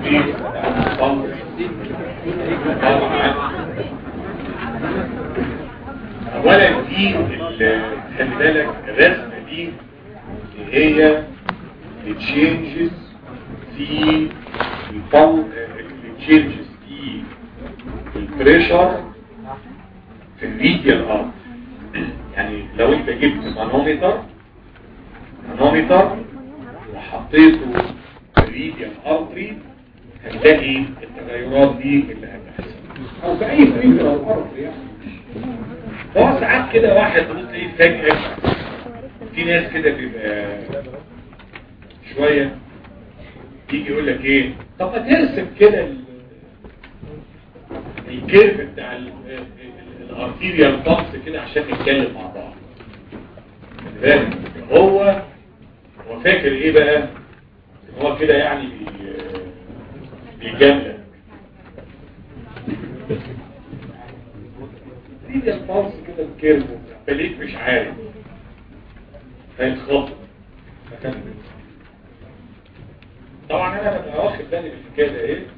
التشخيص بتاع الصمت طبعا اولا دي ال- خلي بالك الرسمه دي اللي هي التشينجز في الفن التشينجز في البريشر في الميديال ارت يعني لو انت جبت مانومتر مانومتر وحطيته في الميديال ارتري هتلاقي التغيرات دي اللي هتحصل او في اي ميديال ارتري يعني هو ساعات كده واحد تبص ايه فجأة في ناس كده بيبقى شوية يجي يقول لك ايه طب ما ترسم كده ال- الكيرف بتاع ال- ال- الارتيريال بامس كده عشان نتكلم مع بعض خلي بالك هو هو فاكر ايه بقى ان هو كده يعني بي- بيجاملك دي البامس كده الكيرف فليك مش عارف هيتخطط طبعا انا ببقى واخد بالي من الحكايه ده ايه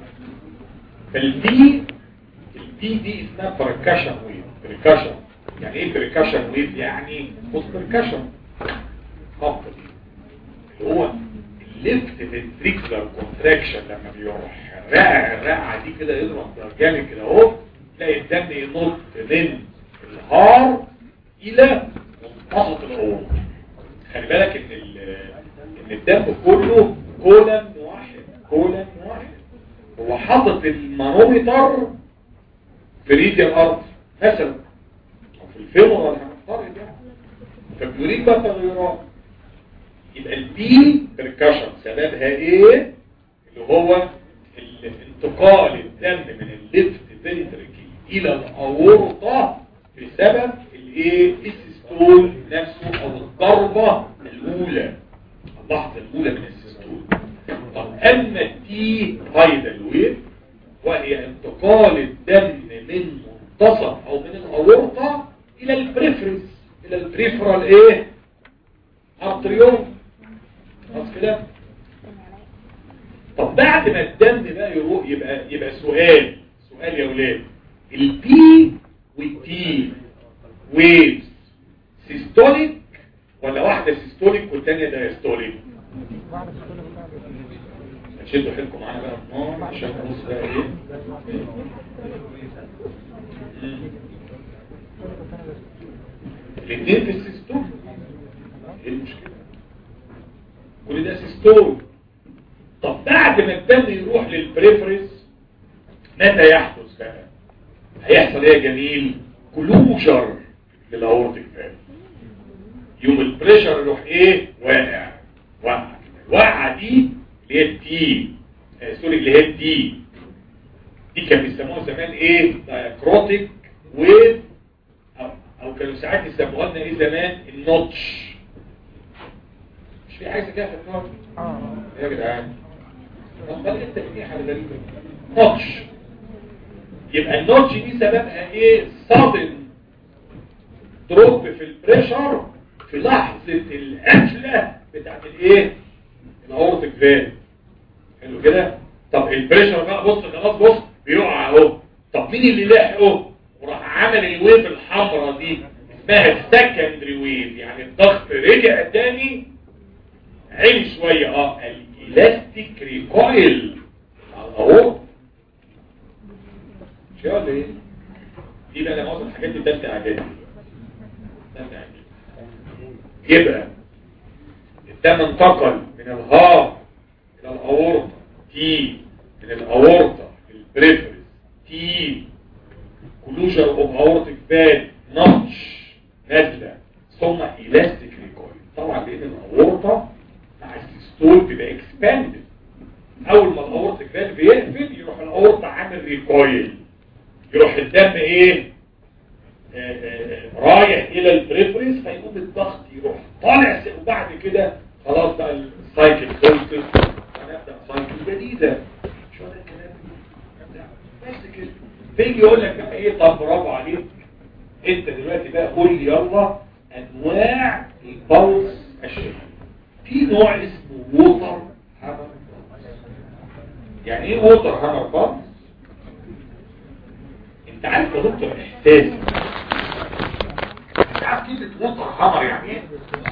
فالبي البي دي اسمها بركشن ويف بركشن يعني ايه بركشن ويف يعني بص بركشن خط دي اللي هو الليفت فنتريكولار كونتراكشن لما بيروح الرقعه الرقعه دي كده يضرب جامد كده اهو تلاقي الدم ينط من الهار الى منتصف العروق خلي بالك ان ال- ان الدم كله كولن واحد كولن واحد هو حاطط المانومتر في ريد الارض مثلا او في الفيمور ولا هنفترض يعني فبيوريك بقى تغيرات يبقى البي بركشن سببها ايه اللي هو انتقال الدم من الليفت فنتريكي الى الاورطه بسبب الايه السيستول نفسه او الضربه الاولى اللحظه الاولى من السيستول طب اما التي هايدال ويف وهي انتقال الدم من منتصف او من الاورطه الى البريفرنس الى البريفرال ايه ارتريوم خلاص كده طب بعد ما الدم بقى يروح يبقى يبقى سؤال سؤال يا ولاد البي والتي ويفز سيستوليك ولا واحده سيستوليك والثانيه دايستوليك هتشدوا حيلكم معانا بقى النار عشان نبص بقى ايه الاثنين في السيستول ايه المشكله كل ده سيستول طب بعد ما الدم يروح للبريفرنس متى يحدث بقى هيحصل ايه يا جميل كلوجر للاورتيك فالف يوم البريشر يروح ايه واقع واقع الوقعه دي اللي هي التي آه، سوري اللي هي التي دي كان بيسموها زمان ايه دايكروتيك ويف او, أو كانوا ساعات يسموها لنا ايه زمان النوتش مش في حاجه كده في النوتش يا جدعان طب بل انت في حاجه غريبه نوتش يبقى النوتش دي سببها ايه صادم دروب في البريشر في لحظة القفلة بتاعت الايه الاورتيك فالف حلو كده طب البريشر بقى بص خلاص بص بيقع اهو طب مين اللي لحقه وراح عمل الويف الحمراء دي اسمها السكندري ويف يعني الضغط رجع تاني عالي شوية اه الالاستيك ريكويل اهو مش ولا ايه دي بقى معظم الحاجات دي تالتة اعدادي تالتة اعدادي يبقى الدم انتقل من الهار الى الاورطة تي من الاورطة البريفرس تي كلوجر اوف اورتيك فال نوتش نازلة ثم الاستيك ريكويل طبعا لان الاورطة مع السيستول بيبقى اكسباندد اول ما الاورتيك فالف يقفل يروح الاورطة عامل ريكويل يروح الدم ايه آه، آه، رايح الى البريفرنس فيقوم الضغط يروح طالع س- وبعد كده خلاص بقى السايكل خلصت هنبدا سايكل جديده شو ده الكلام ده؟ بس كده فيجي يقول لك بقى ايه طب برافو عليك انت دلوقتي بقى قول لي يلا انواع البلس الشهري في نوع اسمه ووتر هامر يعني ايه ووتر هامر بالز انت عارف يا دكتور احساس انت عارف كلمه ووتر هامر يعني ايه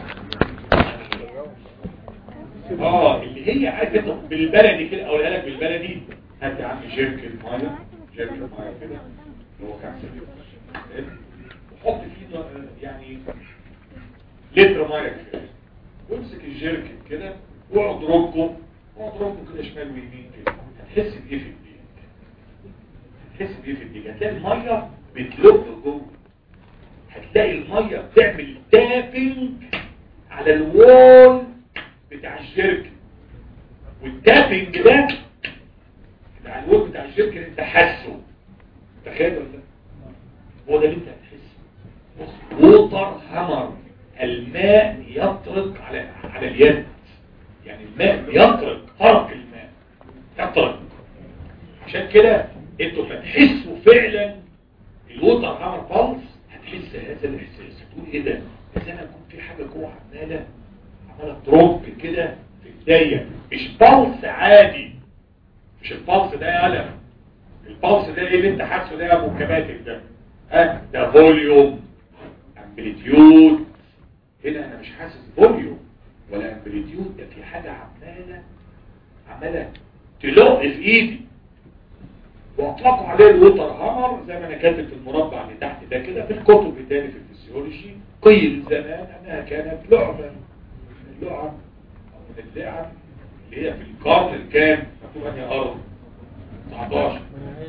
اه اللي هي عارف انت بالبلدي كده اقولها لك بالبلدي هات يا عم جيركن ميه جيركن ميه كده اللي هو خمسة لتر وحط فيه يعني لتر ميه كده وامسك الجيركن كده واقعد ربه اقعد ربه كده شمال ويمين كده هتحس بايه في ايديك هتحس بايه في ايديك هتلاقي الميه بتلق جوه هتلاقي الميه بتعمل تابنج على الوول بتاع الشركة والتابنج ده بتاع الوول بتاع الشركة انت حاسه تخيل ولا لا؟ هو ده اللي انت هتحسه بص ووتر هامر الماء يطرق على على اليد يعني الماء يطرق طرق الماء يطرق عشان كده انتوا لما تحسوا فعلا الووتر هامر بالز هتحس هذا الاحساس هتقول ايه ده؟ اذا انا يكون في حاجه جوه عماله عماله تروب كده في ايديا مش بالس عادي مش البلس ده قلم البلس ده ايه اللي انت حاسه ده يا ابو كباتك ده ها ده فوليوم امبليتيود هنا انا مش حاسس فوليوم ولا امبليتيود ده في حاجه عماله عماله تلق في ايدي واطلقوا عليه الوتر هامر زي ما انا كاتب في المربع اللي تحت ده كده في الكتب الثاني في الفسيولوجي قيل زمان انها كانت لعبه اللعب او من اللعب اللي هي في القرن الكام مكتوب انهي ارض 19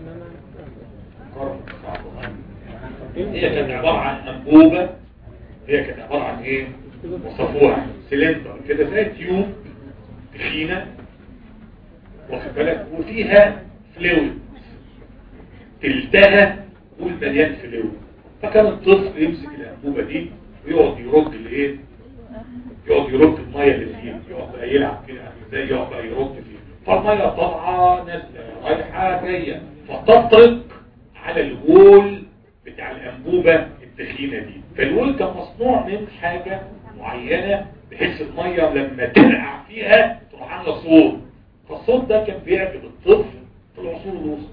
القرن 19 هي كانت عباره عن انبوبه هي كانت عباره عن ايه وصفوها سلندر كده زي تيوب تخينه واخد بالك وفيها فلويد تلتها والمليان فلويد فكان الطفل يمسك الانبوبه دي ويقعد يرد الايه يقعد يرد الميه اللي فيها يقعد بقى يلعب كده ازاي يقعد بقى يرد فيها فالميه طالعه نازله رايحه جايه فتطرق على الوول بتاع الانبوبه التخينه دي فالوول كان مصنوع من حاجه معينه بحيث الميه لما ترقع فيها تروح عامله صوت فالصوت ده كان بيعجب الطفل في العصور الوسطى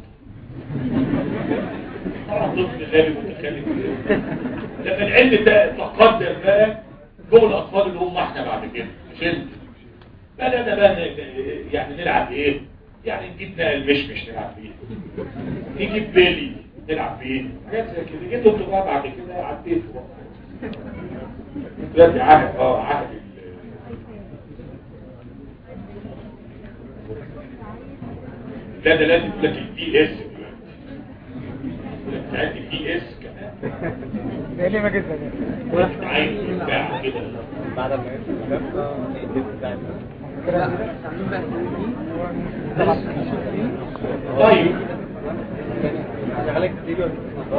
طبعا طفل غالي متخلف لما العلم ده تقدم بقى جوه الاطفال اللي هم احنا بعد كده مش انت بدأنا بقى يعني نلعب ايه يعني نجيب نقل مشمش نلعب بيه نجيب بيلي نلعب بيه حاجات زي كده جيتوا انتوا بقى بعد كده عديتوا بقى دلوقتي عهد اه عهد لا ده لازم يقول لك البي اس دلوقتي البي اس كمان ده ليه ما جدا عايز يتباع كده بعد ما طيب شغالك كتير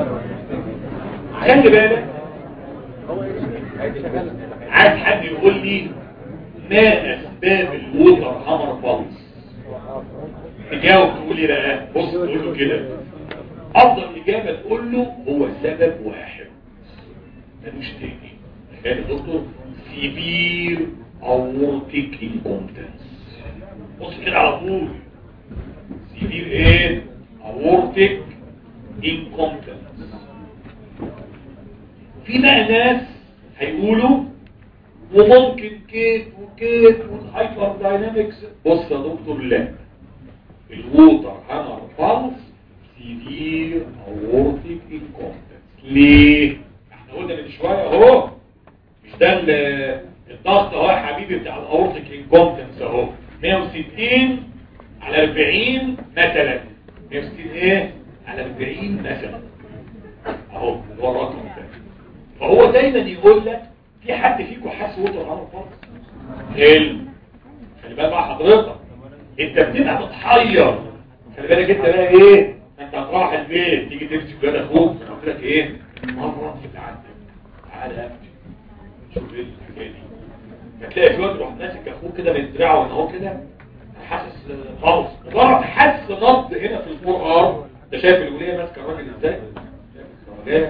خلي بالك هو ايه عادي شغال عايز حد يقول لي ما اسباب الوتر هامر بالز تجاوب تقول لي لا بص تقول له كده افضل اجابه تقول له هو سبب واحد ملوش تاني تخيل يا دكتور سيفير اورتيك انكومبتنس بص كده على طول سيفير ايه اورتيك انكومبتنس في بقى ناس هيقولوا وممكن كيت وكيت والهايبر داينامكس بص يا دكتور لا الووتر هامر بالز سيفير اورتيك انكومبتنس ليه احنا قلنا من شويه اهو مش ده ال- الضغط اهو يا حبيبي بتاع الاورتيك انكومبتنس اهو 160 على 40 مثلا 160 ايه على 40 مثلا اهو اللي هو الرقم ده فهو دايما يقول لك في حد فيكم حاسس ووتر هامر بالز حلو خلي بالك بقى حضرتك انت بتبقى متحير خلي بالك انت بقى ايه انت هتروح البيت تيجي تمسك ولاد اخوك انا قلت لك ايه مره بتعدي تعالى يا ابني شوف ايه الحكايه دي هتلاقي في وقت يروح ماسك اخوك كده من دراعه ان هو كده حاسس خالص مجرد حس نبض هنا في الفور ار انت شايف الوليه ماسكه الراجل ازاي شايف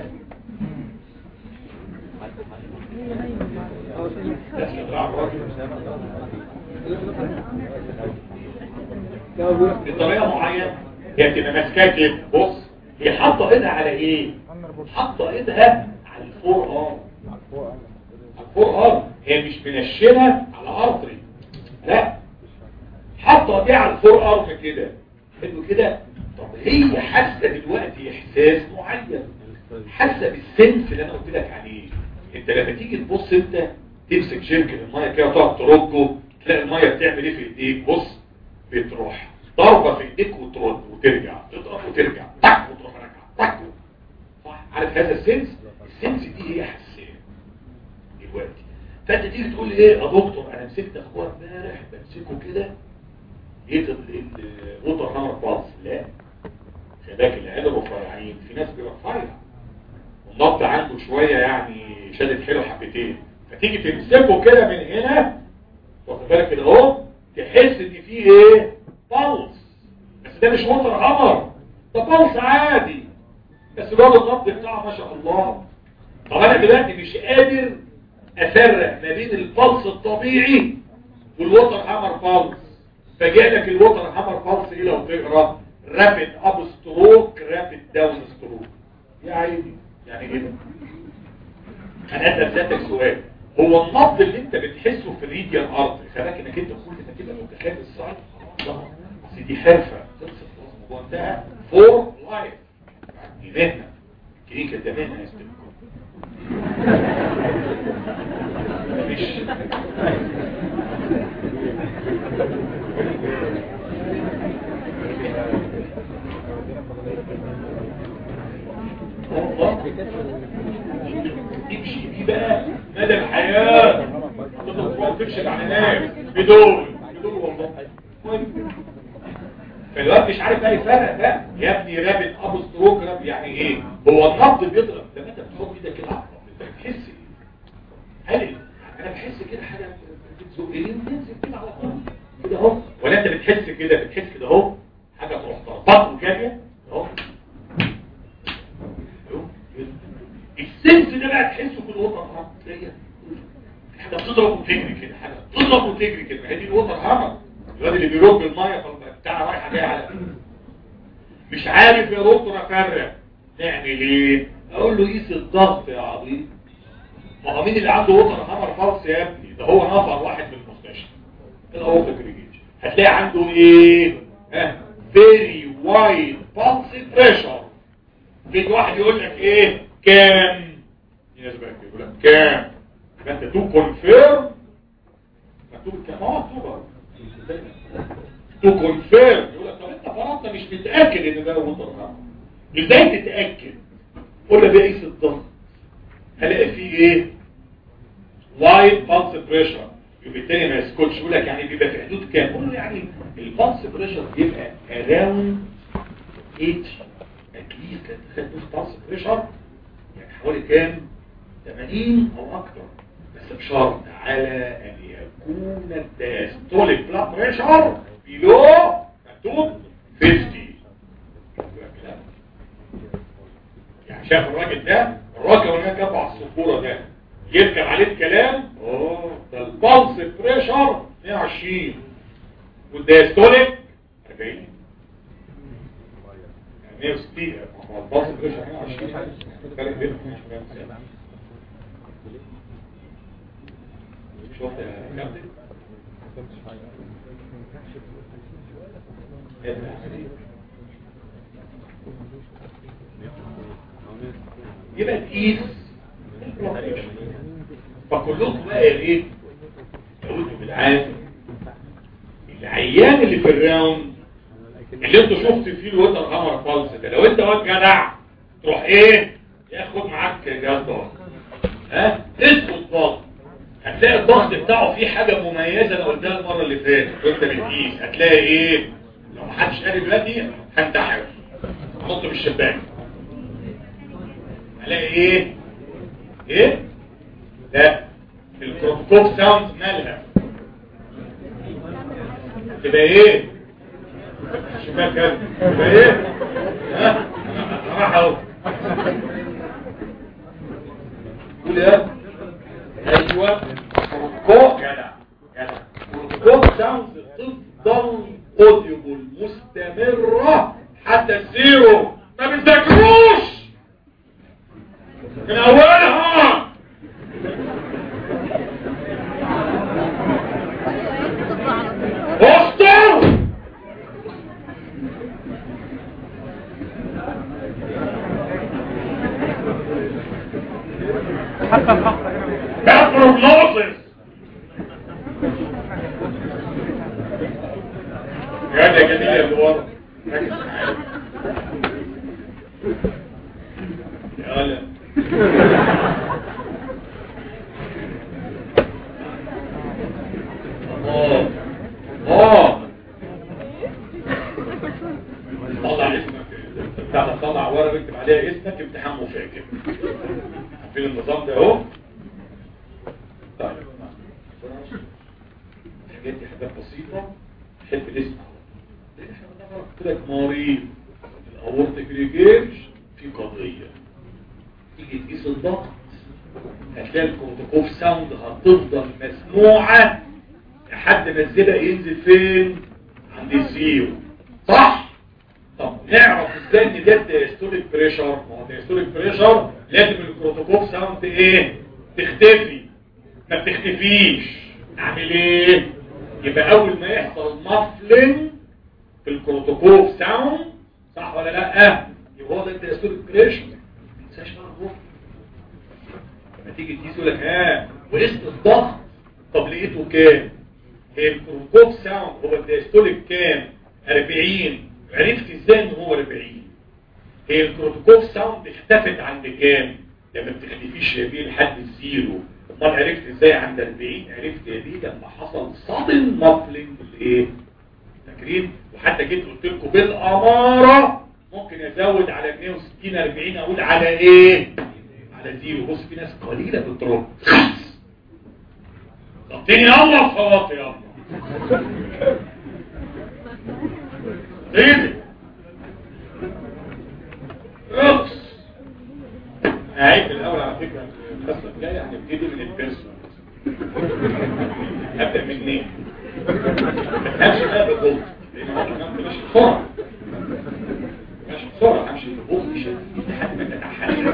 الولية؟ ماسكه دراع الراجل بطريقه معينه هي بتبقى ماسكاه كده بص هي حاطه ايدها على ايه حاطه ايدها على الفور ار على الفور ار هي مش منشنه على ارتري لا حاطه ايديها على الفور ارم كده حلو كده طب هي حاسه دلوقتي احساس معين حاسه بالسنس اللي انا قلت لك عليه انت لما تيجي تبص انت تمسك شركه الميه كده وتقعد ترجه تلاقي الميه بتعمل ايه في ايديك بص بتروح ضربه في ايديك وترد وترجع تضرب وترجع طق وتروح راجع طق صح عارف هذا السنس السنس دي هي حساسيه دلوقتي فانت تيجي تقول لي ايه يا دكتور انا مسكت اخويا امبارح بمسكه كده لقيت الوتر هامر باص لا خلاك العيال الرفيعين في ناس بيبقى رفيع والنبض عنده شويه يعني شادد حلو حبتين فتيجي تمسكه كده من هنا واخد بالك كده اهو تحس ان فيه ايه بلس بس ده مش وتر هامر ده بلس عادي بس برضه النبض بتاعه ما شاء الله طب انا دلوقتي مش قادر افرق ما بين البلس الطبيعي والوتر هامر بلس فجالك الوتر هامر بلس ايه لو تقرا رابid اب ستروك رابid داون ستروك يا عيني يعني ايه ده انا اسال ذاتك سؤال هو النبض اللي انت بتحسه في الريديال ارض خلاك انك انت كل ما تبقى متخيل الصعيد خلاص بس دي حرفه خلصت خلاص الموضوع انتهى فور لايف دي مهنه كلينيكا ده مهنه يا استاذ مش تمشي دي بقى مدى الحياة تقدر تكشف عن الناس بدول بدول والله فالوقت مش عارف بقى يفرق بقى يا ابني رابط ابو ستروك راب يعني ايه هو النبض بيضرب لما انت بتحط ايدك كده على النبض انت بتحس ايه هل انا بحس كده حاجه بتزق لي وتنزل كده على طول كده اهو ولا انت بتحس كده بتحس كده اهو حاجه تروح تربط وجاريه اهو السنس ده بقى تحسه في الوتر هامر حاجه بتضرب وتجري كده حاجه بتضرب وتجري كده هي دي الوتر هامر الواد اللي بيرد الميه بتاع رايحه جايه على مش عارف يا دكتور افرق نعمل ايه اقول له قيس الضغط يا عظيم ما هو مين اللي عنده وتر هامر فالس يا ابني ده هو نفر واحد من المستشفى كده هو فكريجيش هتلاقي عنده ايه ها فيري وايد بالس بريشر في واحد يقول لك ايه كام في ناس بقى يقول لك كام فانت تو كونفيرم مكتوب كام اه مكتوب تو كونفيرم يقول لك طب انت فرضت مش متاكد ان ده وتر هامر ازاي تتاكد قول له بقيس الضغط هلاقي فيه ايه وايد بالس بريشر يبقى التاني ما يسكتش يقول لك يعني بيبقى في حدود كام قول له يعني البالس بريشر بيبقى اراوند 80 اتليست خدت بالس بريشر يعني حوالي كام 80 او اكتر بس بشرط على ان يكون الدايستوليك بلاد بريشر بيلو مكتوب 50 يعني شاف الراجل ده الراجل اللي كان على الصفوره ده يركب عليه الكلام اوه ده البلس بريشر 120 والدايستوليك 40 يعني 160 هو البلس بريشر 120 فرق بينهم شفت يا كابتن يبقى تقيس فكلكم بقى يا ريت لو انتوا بالعافيه العيان اللي في الراوند اللي انتوا شفتوا فيه الوتر هامر فالس ده لو انت واد جدع تروح ايه ياخد معاك جهاز ضغط ها اسمه الضغط هتلاقي الضغط بتاعه فيه حاجه مميزه انا قلتها المره اللي فاتت وانت بتقيس هتلاقي ايه لو محدش قال دلوقتي هنتحر نط من الشباك هلاقي ايه ايه لا الكروكوب ساوند مالها تبقى ايه الشباك كده تبقى ايه ها انا راح اهو قول ايه ايوه كروكوب جدع جدع كروكوب ساوند تفضل اوديبل مستمرة حتى الزيرو ما بتذاكروش من اولها اسطر حتى الخمسة ده بروجنوزس يا ده جميل يا اللي ورا ركز معايا. يا هلا الله الله طلع اسمك بتاع طلع ورقه اكتب عليها اسمك امتحان مفاجئ عارفين النظام ده اهو طيب الحاجات دي حاجات بسيطة تحب تسمع لان احنا بنعرف كده مريض الاورتيك ريجيرج في قضية تيجي تقيس الضغط هتلاقي الكورتيكوف ساوند هتفضل مسموعة لحد ما الزبق ينزل فين عند الزيرو صح طب نعرف ازاي ان ده دايستوليك بريشر ما هو دايستوليك بريشر لازم الكروتوكوف ساوند ايه تختفي ما بتختفيش اعمل ايه يبقى اول ما يحصل مفلن في الكروتوكوف ساوند صح ولا لا يبقى هو ده الدايستوليك بريشر ما تنساش بقى الروح لما تيجي تقيس يقول لك ها وقست الضغط طب لقيته كام هي الكروتوكوف ساوند هو الدايستوليك كام 40 عرفت ازاي ان هو 40 هي الكروتوكوف ساوند اختفت عند كام لما بتختفيش يا بيه لحد الزيرو امال عرفت ازاي عند 40 عرفت يا بيه لما حصل صدم مفلنج الايه فاكرين وحتى جيت قلت لكم بالاماره ممكن ازود على 160 40 اقول على ايه على زيرو بص في ناس قليله بترد ضغطيني الله صوت يا الله ايه رقص هعيد الاول على فكره الفصل الجاي هنبتدي من البيرسونال هبدا من اثنين همشي بقى بالضبط لان هو كمان ماشي بسرعه ماشي بسرعه همشي بالضبط مش لحد ما تتحلل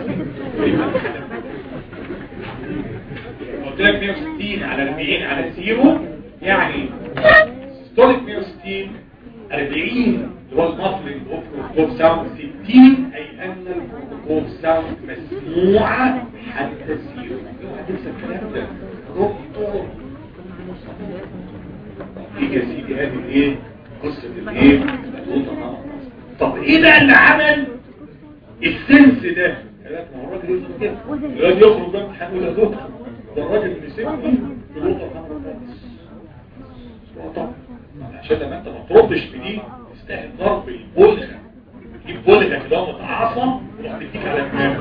قلت لك 160 على 40 على زيرو يعني ستوليك 160 40 اللي هو المفلنج اوف كروب ساوند 60 اي ان الكروب ساوند مسموعه حتى الزيرو اوعى تنسى الكلام ده دكتور دي يا سيدي هذه الايه قصه الايه النقطه طب ايه بقى اللي عمل السنس ده قالك ما هو الراجل يخرج كده الراجل يخرج بقى امتحان ولا دكتور ده الراجل مسكني بنقطه حمراء خالص طبعا عشان لما انت ما تردش في دي تستاهل ضرب البلغة تجيب بلغة كده متعاصم وتروح تديك على دماغك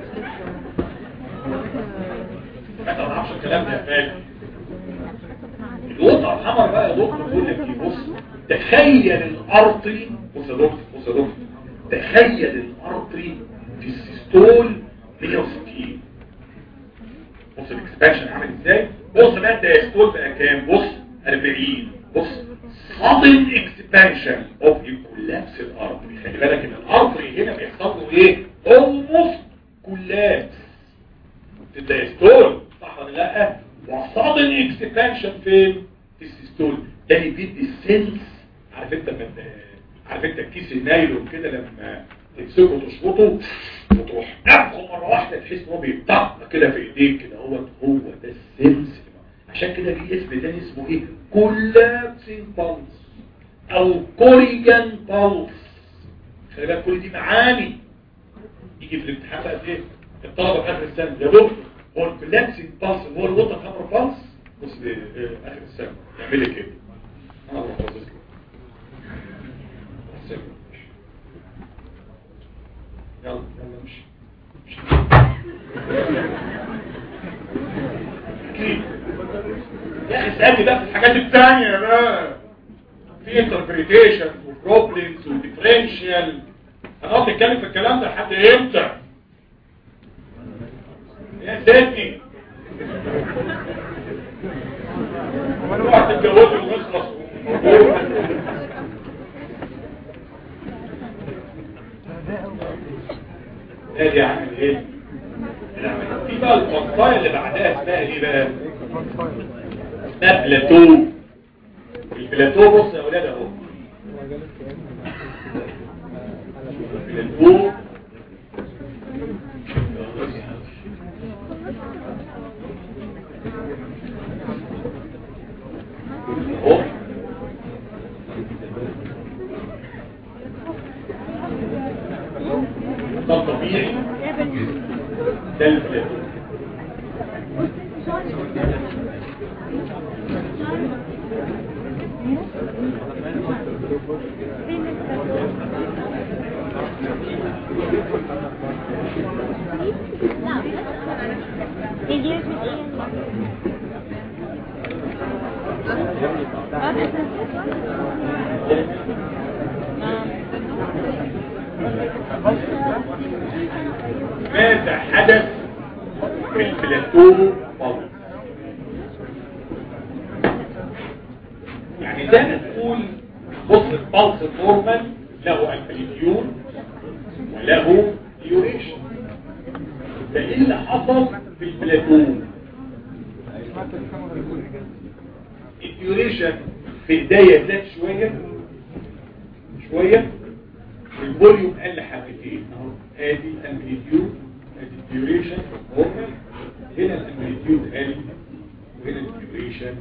انت ما تعرفش الكلام ده يا فادي الوطة الحمر بقى يا دكتور بيقول لك ايه بص تخيل الارتري بص يا دكتور بص يا دكتور تخيل الارتري في السيستول 160 بص الاكسبانشن عامل ازاي بص بقى الدايستول بقى كام بص 40 بص sudden expansion of the collapse الارضي خلي بالك ان الارضي هنا بيحصل له ايه almost collapse في الدايستول صح ولا لا وsudden expansion فين في السيستول ده اللي بيدي السنس عارف انت من عارف انت الكيس النايلون كده لما تمسكه وتشفطه وتروح نفخه مره واحده تحس ان هو بيطق كده في ايديك كده هو هو ده السنس عشان كده في اسم تاني اسمه ايه كولابسين بالس او كوريجان بالس خلي بالك كل دي معاني يجي في الامتحان بقى ايه الطلبه في اخر السنه يا دكتور هو الكولابسين بالس هو الوتر خمر بالس بص اخر السنه يعمل لي كده انا بروح باصص له يلا يلا امشي يا اخي اسالني بقى في الحاجات الثانيه بقى في انتربريتيشن وبروبلمز وديفرنشال هنقعد نتكلم في الكلام ده لحد امتى يا ستي نروح تتجوزوا ونخلص ادي عامل ايه العملية. في بقى الفصايه اللي بعدها اسمها ايه بقى اسمها بلاتو البلاتو بص يا اولاد اهو البلاتو اهو ده طبيعي ده البلاتو English with ماذا حدث في البلاتو فوق يعني زي ما تقول بص البلس نورمال له امبليتيود وله ديوريشن فايه اللي حصل في البلاتو الديوريشن في ايديا زاد شويه شويه والفوليوم قل حبتين اهو ادي الامبليتيود ادي الديوريشن نورمال هنا الامبليتيود قل وهنا الديوريشن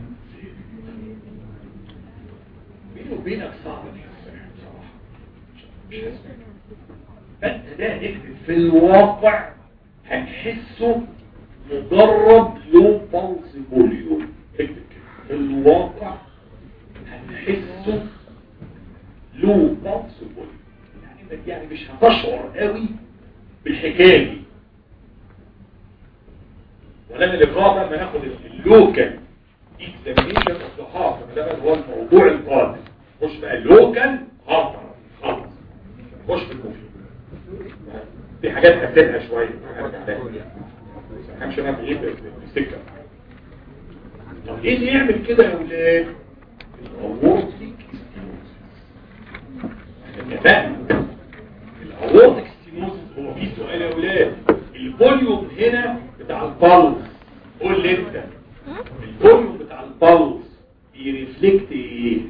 بيني وبينك صعب تحسها بصراحه مش هسمعك فانت ده اكتب في الواقع هتحسه مجرد لو بلس فوليوم اكتب كده في الواقع هتحسه لو بلس فوليوم يعني يعني مش هتشعر قوي بالحكايه دي ولكن اللقاء بقى لما ناخد اللوكال اكزامينشن اوف ذا هارت ده بقى هو الموضوع القادم خش بقى اللوكال هارت خلاص خش في الكوفي دي حاجات هسيبها شويه همشي انا بايه بالسكه طب ايه اللي يعمل كده يا ولاد الاورتيك اتفقنا الاورتيك ستينوزس هو في سؤال يا ولاد الفوليوم هنا بتاع البلس قول لي انت الفوليوم بتاع البلس بيرفلكت ايه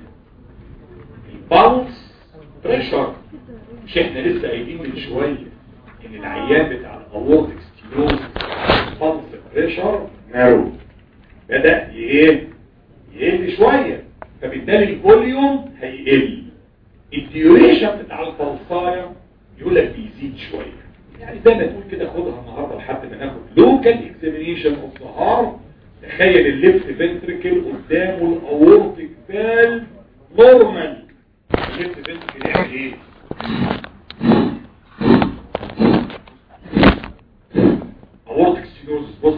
البلس بريشر مش احنا لسه قايلين من شويه ان العيان بتاع الاورتيك ستينوزس البلس بريشر نارو بدا ايه يقل شويه فبالتالي الفوليوم هيقل الديوريشن بتاع البلصايه يقول لك بيزيد شويه يعني زي ما تقول كده خدها النهارده لحد ما ناخد لوكال اكزامينيشن اوف ذا هارت تخيل الليفت فنتريكل قدامه الاورتيك فالف نورمال الليفت فنتريكل يعمل ايه اورتيك ستينوزس بص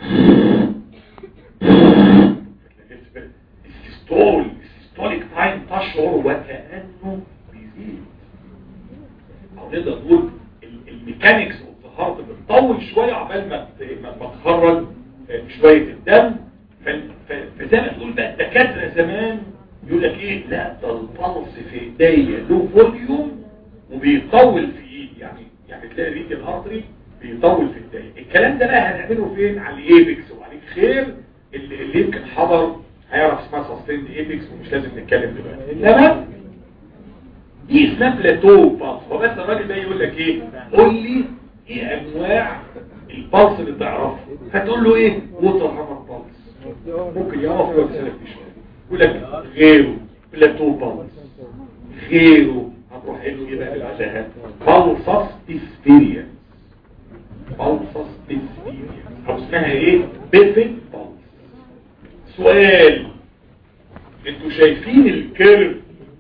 السيستول السيستوليك تايم تشعر وكأنه بيزيد او نقدر نقول ال- الميكانيكس اوف ذا هارت بتطول شويه عقبال ما ت- ما ما تخرج آه، شويه الدم ف- ف- فزي ما تقول بقى الدكاتره زمان يقول لك ايه لا ده البلس في ايديا له فوليوم وبيطول في ايدي يعني يعني تلاقي ريت الارتري بيطول في ايديا الكلام ده بقى هنعمله فين على الايبكس وعليك خير اللي, اللي يمكن حضر هيعرف اسمها سستيند ايبكس ومش لازم نتكلم دلوقتي انما دي اسمها بلاتو بالس وبس الراجل ده يقول لك ايه قول لي ايه انواع البلس اللي تعرفه هتقول له ايه ووتر هامر بالس ممكن يقف ويسالك شويه يقول لك غيره بلاتو بالس غيره هتروح قايل له ايه بقى بالعشاء بالسس اسبيرينس بالسس اسبيرينس او اسمها ايه بيفن بالس سؤال انتوا شايفين الكيرف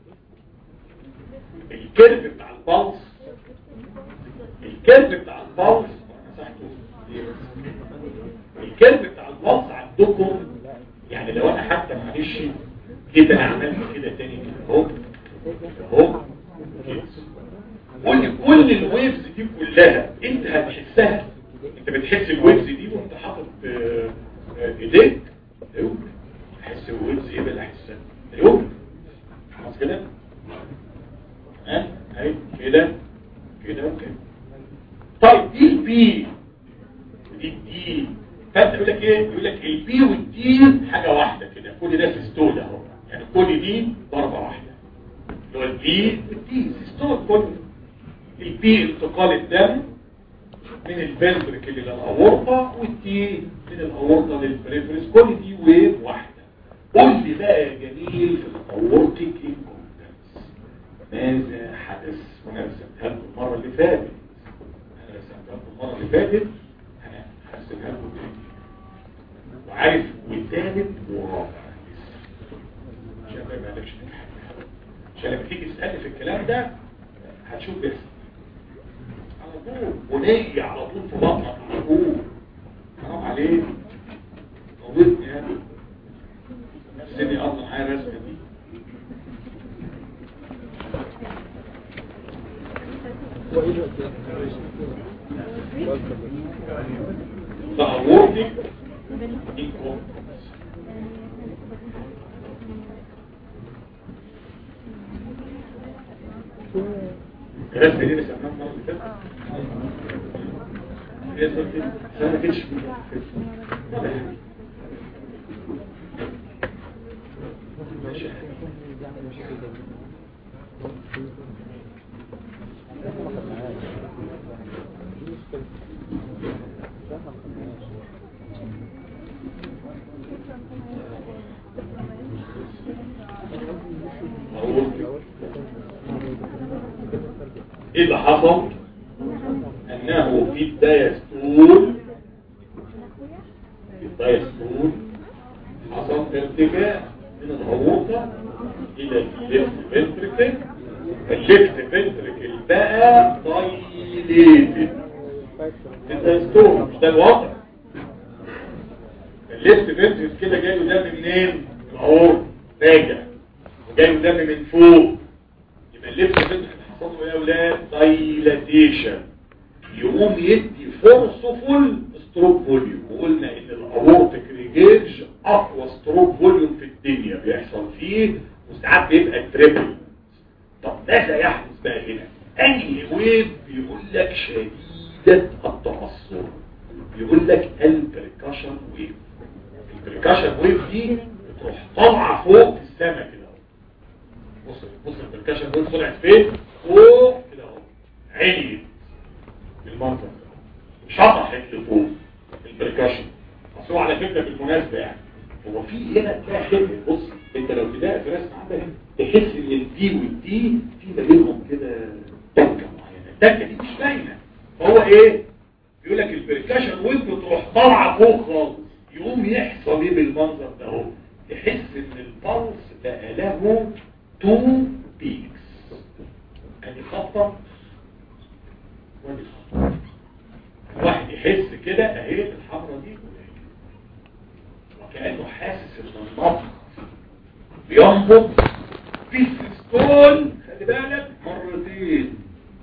الكيرف بتاع البلس الكيرف بتاع البلس مسحته ليه بس؟ الكيرف بتاع البلس عندكم يعني لو انا حتى معلش جيت انا عملت كده تاني كده اهو اهو كده. كل كل الويفز دي كلها انت هتحسها انت بتحس الويفز دي وانت حاطط آه، آه، ايديك ايوه احس الويفز ايه بقى احسها ايوه خلاص كده ها اهي كده كده وكده طيب دي البي ودي الدي فانت يقول لك ايه يقول لك البي والدي حاجه واحده كده كل ده سيستول اهو يعني كل دي ضربه واحده اللي هو البي والدي سيستول كله البي انتقال الدم من الفنتركل الى الاورطه والتي من الاورطه للبريفرس كل دي ويف واحده قول لي بقى يا جميل في الاورتيك انكومبتنس ماذا حدث وانا رسمتها لكم المره اللي فاتت انا رسمتها لكم المره اللي فاتت انا هرسمها لكم تاني وعارف وثالث ورابع عشان ما يبقالكش حاجه عشان لما تيجي تسالني في الكلام ده هتشوف بيحصل على طول ونيجي على طول في بطنك على طول حرام عليك موتني يا ابني نفسني اصلا معايا الرسمه دي فأورتك incompetence الرسمه دي رسمناها المره اللي فاتت الرسمه دي بس أنا ما كنتش ولا حاجة. ماشي ايه اللي حصل انه في الدايستول في الدايستول حصل ارتفاع من الهبوطة الى الليفت فنتركل الليفت فنتركل بقى دايليتد في الدايستول مش ده الوضع الليفت فنتركل كده جاي له دم منين؟ من الاورط راجع وجاي له دم من فوق يبقى الليفت فنتركل حصل له ايه يا اولاد دايلاتيشن يقوم يدي فورسفول ستروب فوليوم وقلنا ان الاورتيك ريجيج اقوى ستروب فوليوم في الدنيا بيحصل فيه وساعات بيبقى تريبل طب ماذا يحدث بقى هنا انهي ويف بيقول لك شديدة التأثر بيقول لك البريكاشن ويف البريكاشن ويف دي بتروح طالعه فوق في السماء كده اهو بص بص البريكاشن ويف طلعت فين فوق كده اهو عليت بالمنظر ده شطحت لفوق البريكاشن بس هو على فكره بالمناسبه يعني هو في هنا تلاقي حته بص انت لو تلاقي في رسم عندك تحس ان الدي والدي في ما بينهم كده تكه معينه التكه دي مش باينه فهو ايه بيقول لك البريكاشن ويف بتروح طالعه فوق خالص يقوم يحصل ايه بالمنظر ده اهو تحس ان البلس بقى له تو بيكس ادي خطه وادي خطه الواحد يحس كده اهي الحمرة دي وكأنه حاسس ان النبض بينبض في السيستول خلي بالك مرتين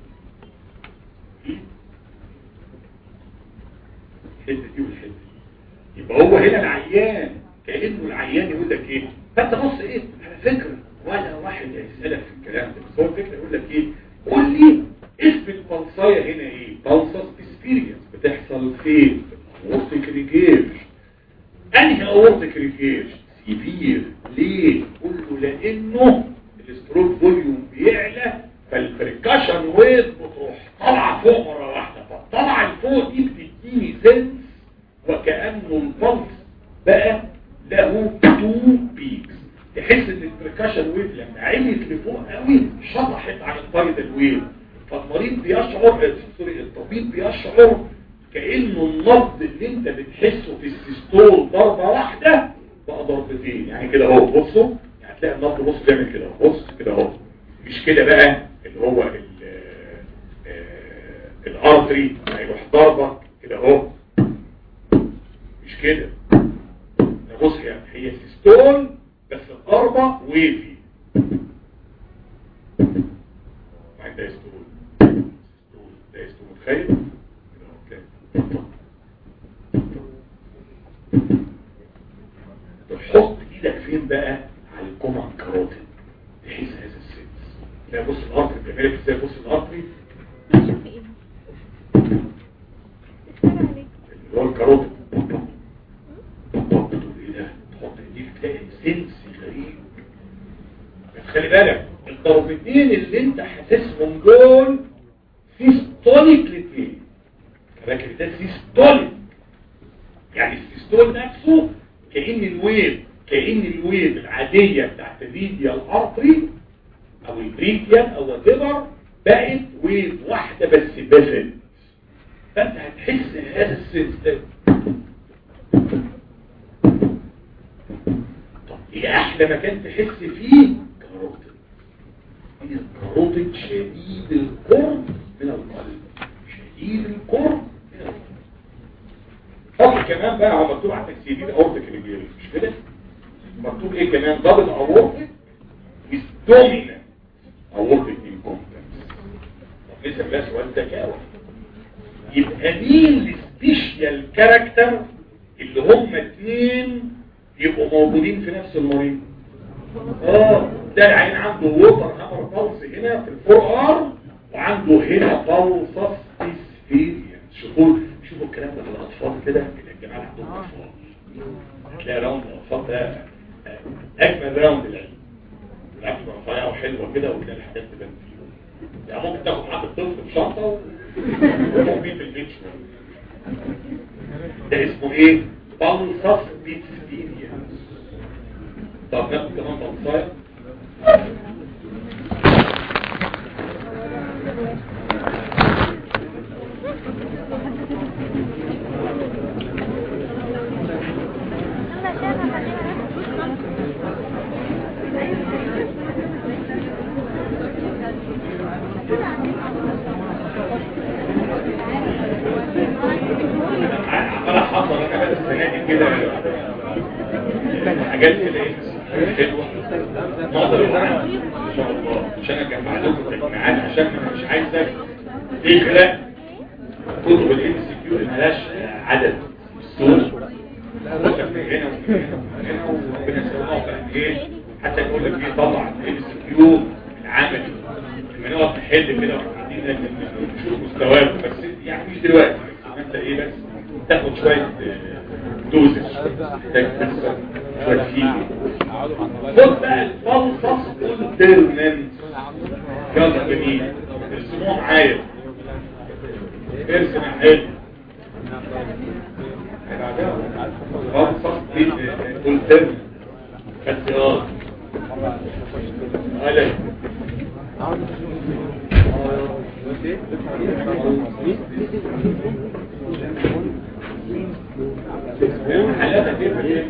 الحته دي والحته دي يبقى هو هنا العيان كأنه العيان يقول لك ايه فانت بص ايه على فكرة ولا واحد هيسألك في الكلام ده بس هو الفكرة يقول لك ايه قول لي اسم البلصاية هنا ايه بلصص اكسبيرينس بتحصل فين اورتيك ريجيج انهي اورتيك ريجيج سيفير ليه قول له لانه الستروك فوليوم بيعلى فالبريكاشن ويت بتروح طالعه فوق مره واحده فالطلعه لفوق دي بتديني سنس وكانه البلس بقى له تو بيكس تحس ان البريكاشن ويف لما علت لفوق قوي شطحت عن الفايدال ويف فالمريض بيشعر سوري الطبيب بيشعر كانه النبض اللي انت بتحسه في السيستول ضربه واحده بقى ضربتين يعني كده اهو بصوا يعني هتلاقي النبض بص بيعمل كده اهو بص كده اهو مش كده بقى اللي هو ال- آه، الارتري هيروح ضربه كده اهو مش كده ده بص يعني هي سيستول بس الضربه ويفي بعد ده يستول يستول ده يستول متخيل كده اهو كده. تحط ايدك فين بقى على الكومن كاروتين تحس هذا السنس لا بص الارتري بيعملك ازاي بص الارتري كاروت ايه ده تحط ايديك تلاقي سنس غريب بس خلي بالك الضربتين اللي انت حاسسهم دول سيستوليك الاثنين فاكر ده سيستوليك يعني السيستول نفسه كأن الويب كأن الويب العادية بتاعت الميديا الارتري او البريكيان او whatever بقت ويب واحدة بس بفل فانت هتحس هذا السنس ده طب ايه احلى مكان تحس فيه كاروتيد هي الكاروتيد شديد القرب من القلب شديد القرب من القلب حط كمان بقى هو مكتوب عندك سيدين اورتك ريجيري مش كده مكتوب ايه كمان دبل اورتك دومينانت اورتك انكومبتنس طب لسه بقى سؤال تجاوب يبقى مين السبيشال كاركتر اللي هم اتنين يبقوا موجودين في نفس المريض اه ده العين عنده ووتر هامر بالس هنا في الفور ارم وعنده هنا بالسس ديسفيريانس شوفوا شوفوا الكلام ده في الاطفال كده الجماعه اللي عندهم اطفال هتلاقي راوند الاطفال ده آه، اجمل راوند العين العين تبقى رفيعه وحلوه كده وتلاقي الحاجات تبان فيه يعني ممكن تاخد معاك الطفل في شنطه وتروح بيه في البيت شويه ده اسمه ايه؟ بالسس ديسفيريانس طب ناخد كمان بلصايه عمال احضر انا بقى السنه دي كده حاجات كده ايه حلوه نظر عندي ان شاء الله عشان اجمع لكم تجميعات عشان انا مش عايزك تخلق كتب الام سي كيو اللي مالهاش عدد السور هنا وهنا وهنا وربنا يسوقها بقى ايه حتى يقول لك ايه طلع الام سي كيو العملي لما نقعد نحل كده وبعدين نشوف مستواك بس يعني مش دلوقتي انت ايه بس تاخد شويه دوزج تحتاج بس شويه فيه خد بقى الفلسف والترمنت يلا جميل ارسموه معايا ارسم حلو فلسف والترمنت اختيار عليك حالاتك ايه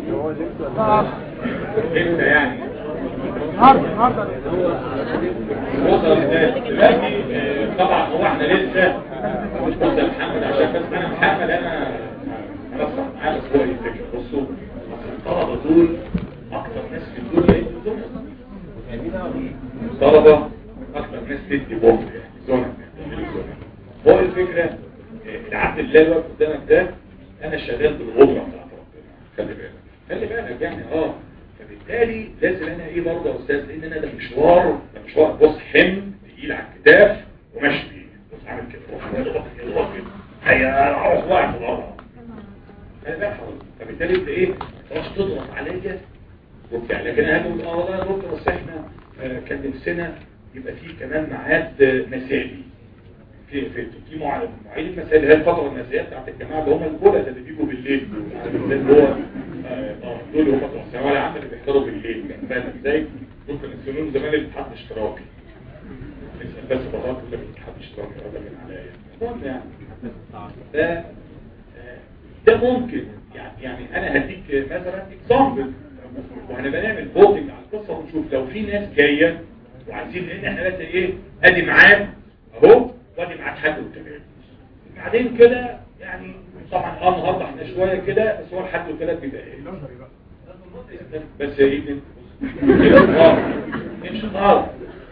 انت يعني النهارده النهارده وصل دلوقتي آه، طبعا هو احنا لسه بص يا محمد عشان بس انا محمد انا هنصح معاه الاسبوع الفكره بصوا الطلبه دول اكتر ناس في الدنيا يدوا زمن الطلبه اكتر ناس تدي بومب يعني زمن هو الفكره آه، العبد الله اللي واقف قدامك ده انا شغال بالغدره بتاعت ربنا خلي بالك خلي بالك يعني اه فبالتالي لازم انا ايه برضه يا استاذ لان انا ده مشوار ده مشوار بص حمل تقيل على الكتاف وماشي بيه بص عامل كده روح كده روح كده روح كده هيا اروح واقع في الارض انا ده حاول فبالتالي انت ايه تروح تضغط عليا وبتاع لكن انا هقول اه والله يا دكتور بس احنا آه، كان نفسنا يبقى في كمان ميعاد آه، مسائي في في في معيد معيد المسائل هي الفتره المسائيه بتاعت الجماعه اللي هم الجولة اللي بيجوا بالليل دول عارف ازاي اللي هو اه آه، دول هم بتوع الثانويه العامه اللي بيحضروا بالليل يعني فاهم ازاي؟ ممكن يسمون زمان الاتحاد الاشتراكي اسال بس باباك يقول لك الاتحاد الاشتراكي هذا من عليا المهم يعني ده آه، ده ممكن يعني يعني انا هديك مثلا اكزامبل وهنبقى نعمل فوتنج على القصه ونشوف لو في ناس جايه وعايزين ان احنا بس ايه ادي ميعاد اهو وادي ميعاد حد والتلات بعدين كده يعني طبعا اه النهارده احنا شويه كده بس هو الحد والتلات بيبقى ايه بس يا ابني اه مش نهار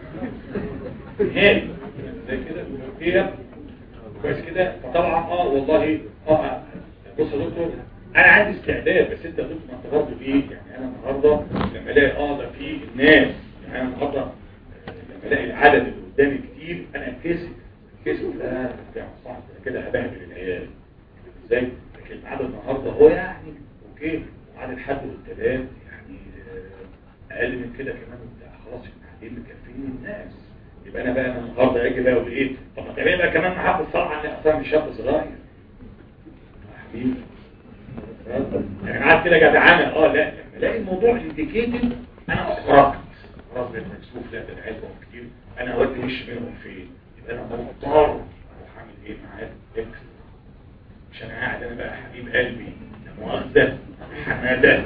هادي زي كده هي كويس كده فطبعا اه والله اه بص يا دكتور انا عندي استعداد بس انت يا دكتور ما انت برضه ايه يعني انا النهارده لما الاقي اه ده في ناس يعني انا النهارده لما الاقي العدد اللي قدامي كتير انا كسب كسب لا بتاع صح كده هبهدل العيال ازاي الميعاد النهارده هو يعني اوكي وميعاد الحد والثلاث يعني آه، اقل من كده كمان وبتاع خلاص احنا قاعدين مكفيين الناس يبقى انا بقى انا النهارده اجي بقى اقول ايه طب ما تعمل بقى كمان محافظ صلاه عن اصلا مش شاب صغير يا حبيبي يعني قعدت كده جدعانه اه لا لما الاقي الموضوع انديكيتد انا اخرجت خلاص بقيت مكسوف لا ده انا عايزهم كتير انا اودي وش منهم فين يبقى انا مضطر اروح اعمل ايه معاه اكس مش انا قاعد انا بقى حبيب قلبي لا مؤاخذه حماده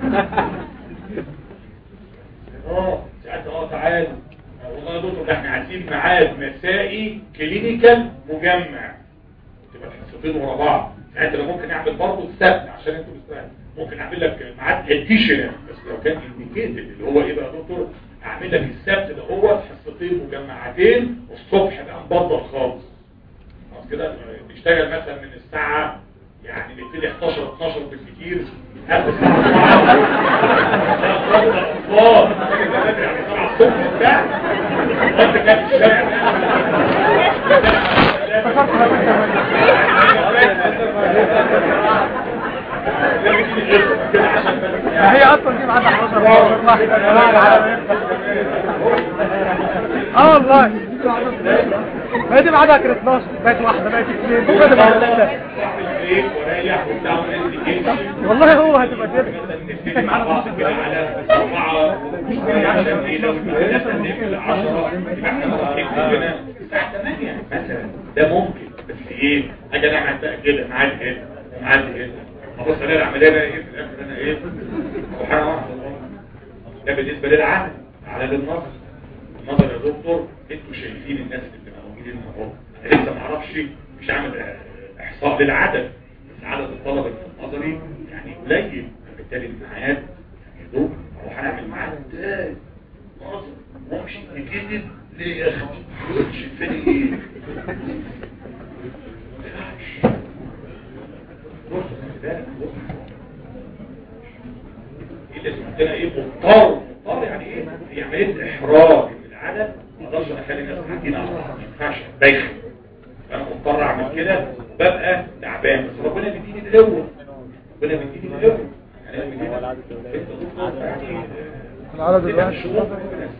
اه ساعات اه تعالى آه، والله يا دكتور ده احنا عايزين ميعاد مسائي كلينيكال مجمع تبقى الحصتين ورا بعض ساعتها انا ممكن اعمل برضه السبت عشان انتوا مستعد ممكن اعمل لك ميعاد اديشنال بس لو كان انديكيتد اللي هو ايه بقى يا دكتور اعمل لك السبت ده هو حصتين مجمعتين والصبح بقى مبطل خالص خلاص كده نشتغل مثلا من الساعه يعني نبتدي 11 12 بالكتير قبل الساعه 4 اطفال يعني 7 الصبح وبتاع وانت كان في الشارع ما هي اصلا دي بعد 11 واحد اه والله ما هي دي بعدها كانت 12 بقت واحده بقت اثنين بكره تبقى ثلاثه والله هو هتبقى كده ده ممكن بس ايه اجي انا اعمل بقى كده معاد هنا معاد هنا ابص على العمليه بقى ايه في الاخر انا ايه سبحان الله ده بالنسبه للعمل على النظر النظر يا دكتور انتوا شايفين الناس اللي موجودين اهو انا لسه ما اعرفش مش عامل احصاء للعدد بس عدد الطلبه اللي في النظري يعني قليل فبالتالي الميعاد يعني يا دوب اروح اعمل ميعاد تاني نظر وامشي كده ليه يا اخي شايفاني ايه بص ده بص ايه اللي عندنا ايه مضطر مضطر يعني ايه هي عمليه احراج من العدد ما اقدرش اخلي الناس قاعدين على بعض ما ينفعش بايخ انا مضطر اعمل كده ببقى تعبان بس ربنا بيديني القوه ربنا بيديني القوه يعني أنا بيديني- انت دكتور يعني العدد ست الواحد شهور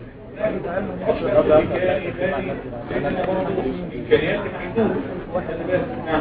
امكانياتي محدوده نعم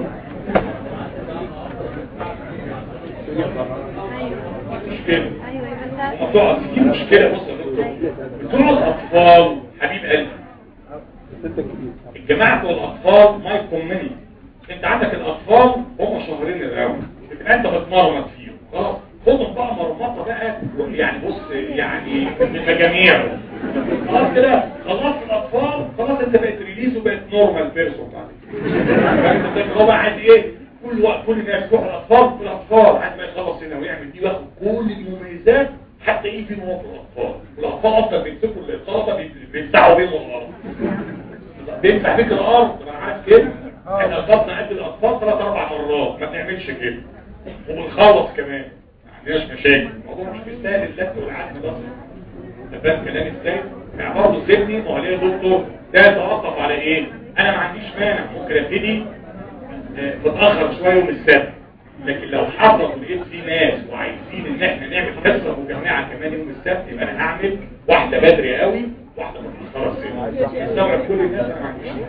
مشكله ايوه يبقى موضوع في مشكله بص يا دكتور بتوع الاطفال حبيب قلبي الجماعه بتوع الاطفال ما يكمني انت عندك الاطفال هم شهرين الاول يبقى انت بتمرمط فيهم خلاص خدهم بقى مرمطه بقى يعني بص يعني بمجاميع خلاص كده خلاص الاطفال خلاص انت بقيت ريليز وبقيت نورمال بيرسون بعد كده فانت هو بقى عايز ايه كل وقت كل الناس تروح الاطفال كل الاطفال عايز ما يخلص هنا ويعمل دي وياخد كل المميزات حتى يجي هو في الاطفال والاطفال اصلا بيمسكوا الطلبه بي- بيمسحوا بيهم الارض بيمسح بيك الارض انا عارف كده احنا قصدنا قد الاطفال ثلاث اربع مرات ما بنعملش كده وبنخلص كمان ما عندناش مشاكل الموضوع مش مستاهل اللف والعدل ده انت فاهم كلامي ازاي؟ يعني برضه سيبني ما هو ليه يا دكتور ده يتوقف على ايه؟ انا ما عنديش مانع ممكن ابتدي آه، متاخر شويه يوم السبت لكن لو حصل ولقيت في ناس وعايزين ان احنا نعمل حصه مجمعه كمان يوم السبت يبقى انا هعمل واحده بدري قوي واحده متاخره سنه استوعب كل الناس انا ما عنديش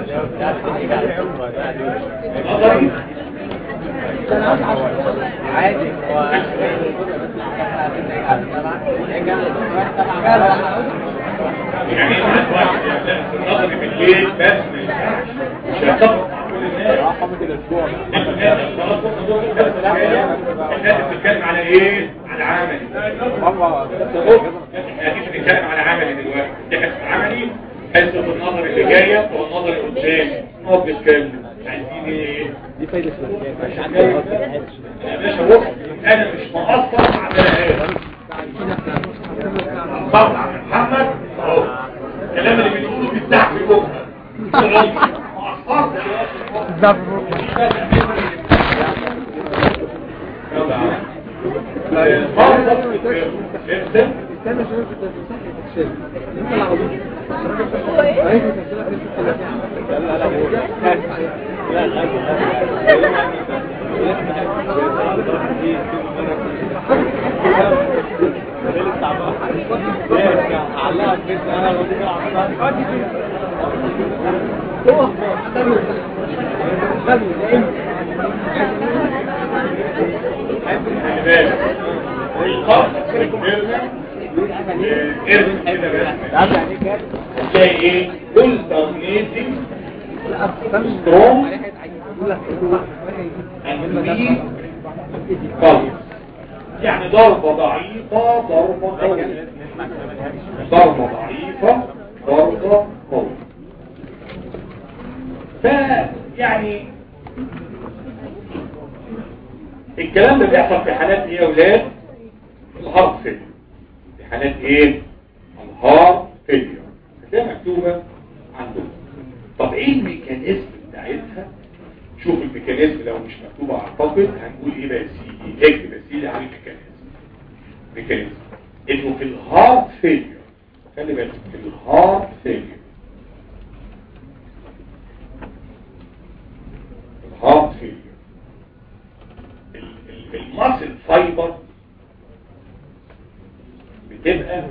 نظري عادي يعني ايه معاك واحد لا النظري بالليل بس ما ينفعش مش هتطبق مع كل الناس الناس بتتكلم على ايه؟ على عملي اكيد بنتكلم على عملي دلوقتي دي حصه عملي حصه النظر اللي جايه والنظر اللي قدام نقعد نتكلم عايزين ايه؟ دي فايدة الشبكات مش عندي يا باشا بص انا مش مقصر عملها ايه؟ طبعا عم محمد اهو الكلام اللي بنقوله بيفتح في بكره مقصرت بالظبط استنى شوية في التفاصيل تتشيل انت اللي عظيم ايوه لا لا لا لا لا علقها في بيتنا انا ودي هو استنى استنى خلي بالك القرض ارجع ارجع كده بس هتلاقي ايه alternating strong and weak pulse يعني ضربة ضعيفة ضربة قوية ضربة ضعيفة ضربة قوية فيعني الكلام ده بيحصل في حالات ايه يا اولاد الهارت فيلير في حالات ايه الهارت فيلير هتلاقيها مكتوبة عندهم طب ايه الميكانيزم بتاعتها شوف الميكانيزم لو مش مكتوبة اعتقد هنقول ايه بقى يا سيدي اكتب يا سيدي على الميكانيزم ميكانيزم انه في الهارت فيلير خلي بالك في الهارت فيلير الهارت فيلير الماسل فايبر بتبقى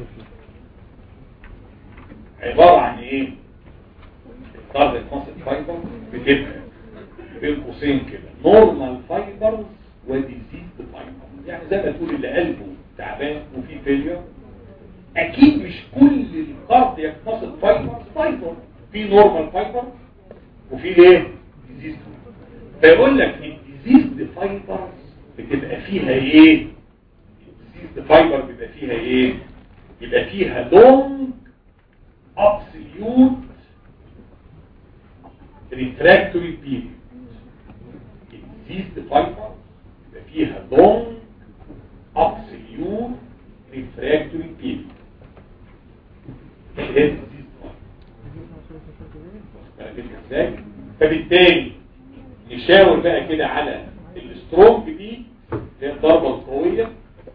عبارة عن ايه بعض الماسل فايبر بتبقى بين قوسين كده نورمال فايبرز وديزيز فايبر يعني زي ما تقول اللي قلبه تعبان وفي فيلير اكيد مش كل الكاردياك ماسل فايبر فايبر في نورمال فايبر وفي ايه ديزيز فيقول لك الديزيز فايبرز بتبقى فيها ايه الديزيز فايبر بيبقى فيها ايه يبقى فيها لونج absolute refractory period الديزيز فايبر يبقى فيها long absolute refractory period ده الديزيز فايبر ازاي فبالتالي نشاور بقى كده على السترونج دي اللي هي الضربه القويه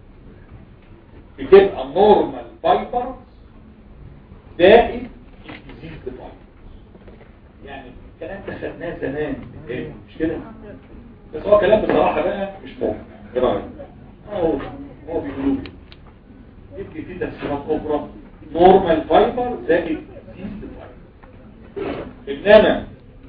بتبقى نورمال فايبر زائد الديزيز فايبر يعني الكلام ده خدناه زمان إيه؟ مش كده بس هو كلام بصراحه بقى مش مهم ايه رايك هو هو بيقولوا لي يبقى في تفسيرات اخرى نورمال فايبر زائد ديزيز فايبر انما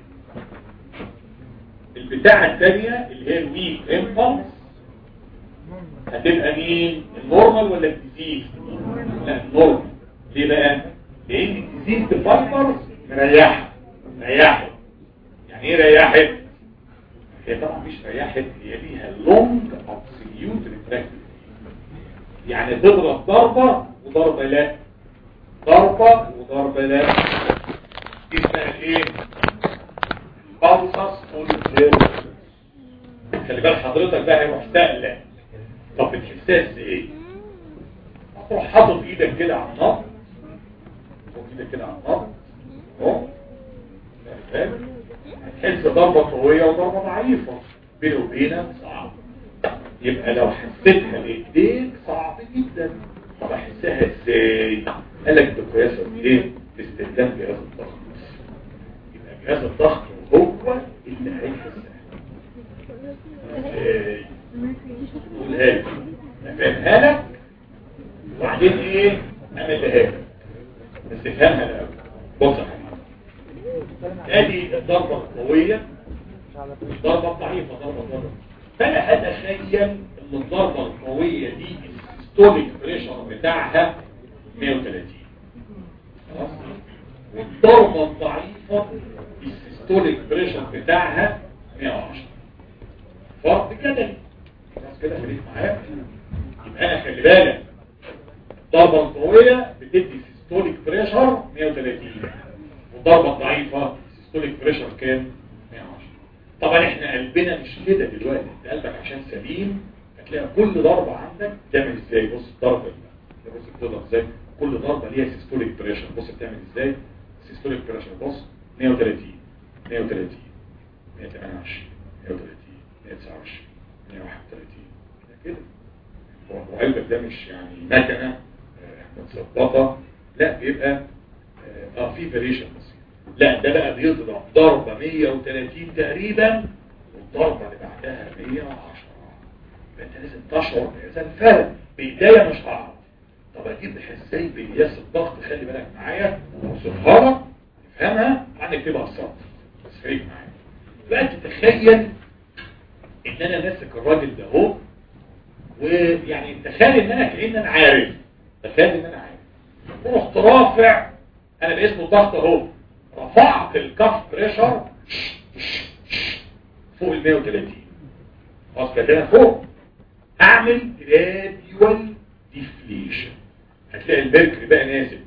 البتاعة الثانية اللي هي الويك امبلس هتبقى مين النورمال ولا الديزيز لا النورمال ليه بقى لان الديزيز فايبرز مريحة ريحت يعني ايه ريحت هي طبعا مش ريحت هي ليها لونج ابسوليوت ريتراكتيف يعني تضرب ضربة وضربة لا ضربة وضربة لا دي اسمها ايه بالصص والفيروس خلي بال حضرتك بقى هيروح سهلة طب بتحساس ايه هتروح حاطط ايدك كده على النار حاطط ايدك كده على النار اهو فاهم هتحس ضربة قوية وضربة ضعيفة بينه وبينك صعب يبقى لو حسيتها بايديك صعب جدا طب احسها ازاي قال لك بقياسة ايه باستخدام جهاز الضغط يبقى جهاز الضغط هو اللي هيحسها ازاي قولها لي افهمها لك وبعدين ايه اعملها لك بس افهمها الاول بص يا حبيبي ادي الضربه القويه الضربه الضعيفه ضربه ضربه فانا اتخيل ان الضربه القويه دي السيستوليك بريشر بتاعها 130 خلاص والضربه الضعيفه السيستوليك بريشر بتاعها 110 فرق جدلي خلاص كده خليك معايا يبقى انا خلي بالك الضربه القويه بتدي سيستوليك بريشر 130 والضربه الضعيفه سيستوليك بريشر كام 110 طبعا احنا قلبنا مش كده دلوقتي انت قلبك عشان سليم هتلاقي كل ضربه عندك تعمل ازاي بص الضربه دي بص بتضرب ازاي كل ضربه ليها سيستوليك بريشر بص بتعمل ازاي سيستوليك بريشر بص 130 130 128 130 129 131 كده هو قلبك ده مش يعني مكنه متظبطه لا بيبقى اه, آه في فاريشن بسيط لا ده بقى بيضرب ضربه 130 تقريبا والضربه اللي بعدها 110 يبقى انت لازم تشعر بهذا الفرق بايديا مش هعرف طب اجيبها ازاي بقياس الضغط خلي بالك معايا وصفها لك تفهمها هنكتبها السطر بس خليك معايا بقى تتخيل ان انا ماسك الراجل ده اهو ويعني تخيل ان انا كأن انا عارف تخيل ان انا عارف ورحت رافع انا باسم الضغط اهو رفعت الكف بريشر فوق ال 130 خلاص كده فوق اعمل جراديوال ديفليشن هتلاقي البركر بقى نازل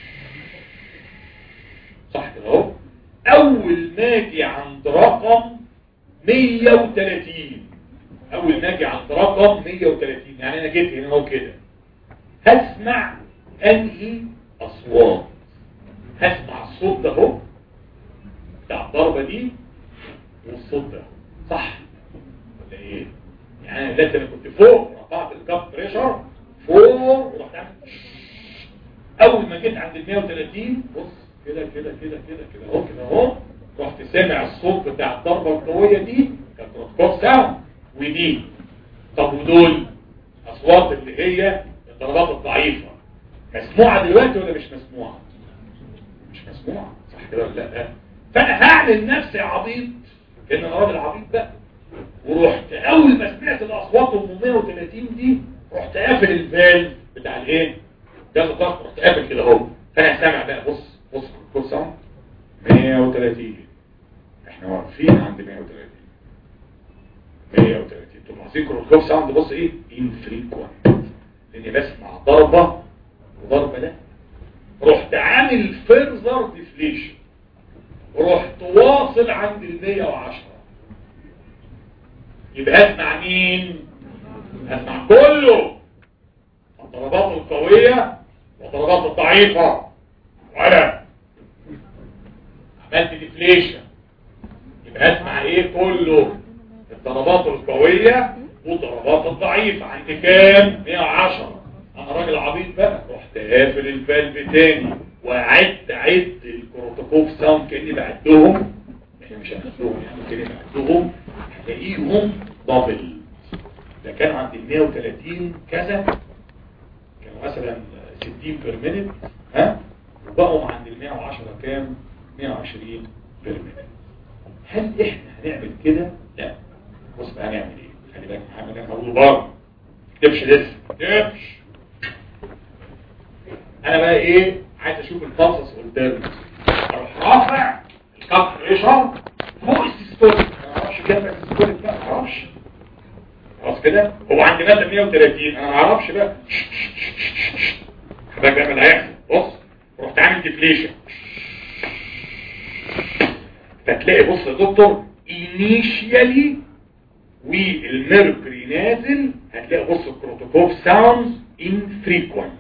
صح كده اهو اول ما اجي عند رقم 130 اول ما اجي عند رقم 130 يعني انا جيت هنا اهو كده هسمع انهي اصوات هسمع الصوت ده اهو بتاع الضربه دي والصوت ده صح ولا ايه يعني انا دلوقتي انا كنت فوق رفعت الكاب بريشر فوق ورحت عامل اول ما جيت عند ال 130 بص كده كده كده كده كده اهو كده اهو رحت سامع الصوت بتاع الضربه القويه دي كانت روتكوف ساوند ودي طب ودول اصوات اللي هي الضربات الضعيفه مسموعه دلوقتي ولا مش مسموعه مش مسموعه صح كده ولا لا فانا هعمل نفسي عبيط كان انا راجل عبيط بقى ورحت اول ما سمعت الاصوات ال 130 دي رحت قافل الفال بتاع الايه جهاز الضغط رحت قافل كده اهو فانا سامع بقى بص بص بص اهو 130 احنا واقفين عند 130 130 انتوا ملاحظين كروتكوف ساوند بص ايه انفريكوانت لاني بسمع ضربه وضربه لا رحت عامل فيرزر ديفليشن رحت واصل عند ال 110 يبقى اسمع مين اسمع كله الضربات القوية والضربات الضعيفة ولا عملت ديفليشن يبقى اسمع ايه كله الضربات القوية والضربات الضعيفة عند كام 110 انا راجل عبيط بقى رحت قافل الفالف تاني وعدت عد الكروتوكوف ساوند كاني بعدهم احنا مش هنعدهم يعني كاني بعدهم هتلاقيهم دبل ده كان عند ال 130 كذا كانوا مثلا 60 بير مينت ها وبقوا عند ال 110 كام 120 بير مينت هل احنا هنعمل كده لا بص بقى هنعمل ايه خلي بالك محمد انا هقوله بره تكتبش لسه تكتبش انا بقى ايه عايز اشوف الفلسس قدامي اروح رافع الكف بريشر فوق السيستوليك انا ما اعرفش كام السيستوليك بقى ما اعرفش خلاص كده هو عند ماده 130 انا ما اعرفش بقى حضرتك بقى اللي هيحصل بص رحت عامل ديفليشن فتلاقي بص يا دكتور انيشيالي والميركوري نازل هتلاقي بص الكروتوكوف ساوندز انفريكوينت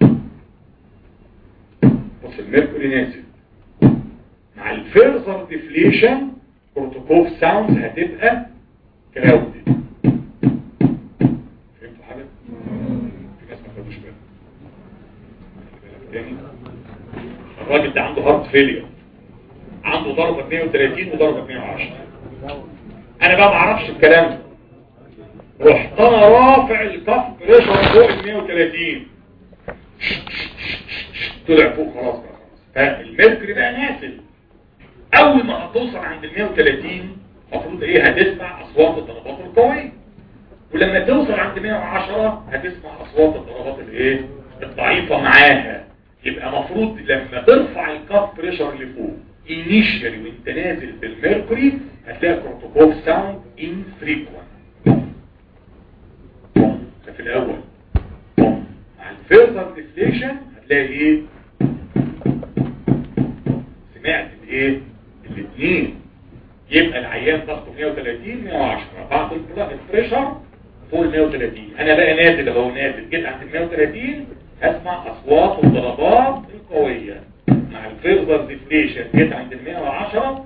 بص الميركوري نازل مع الفيرزر ديفليشن كروتوكوف ساوندز هتبقى كراودد فهمتوا حاجه في ناس ما خدوش بالها تاني الراجل ده عنده هارت فيلير عنده ضربه 130 وضربه 110 انا بقى ما اعرفش الكلام ده رحت انا رافع الكف بريشر فوق ال 130 طلع فوق خلاص بقى خلاص فالميركوري بقى نازل اول ما هتوصل عند ال 130 المفروض ايه هتسمع اصوات الضربات القويه ولما توصل عند 110 هتسمع اصوات الضربات الايه الضعيفه معاها يبقى مفروض لما ترفع الكاف بريشر لفوق انيشيالي وانت نازل بالميركوري هتلاقي كروتوكوف ساوند انفريكوينت ده في الاول بوم. مع الفيرزر ديفليشن هتلاقي ايه سمعت الايه الاثنين يبقى العيان ضغطه 130 110 رفعت البريشر فوق ال 130 انا بقى نازل اهو نازل جيت عند ال 130 هسمع اصوات الضربات القويه مع الفيرزر ديفليشن جيت عند ال 110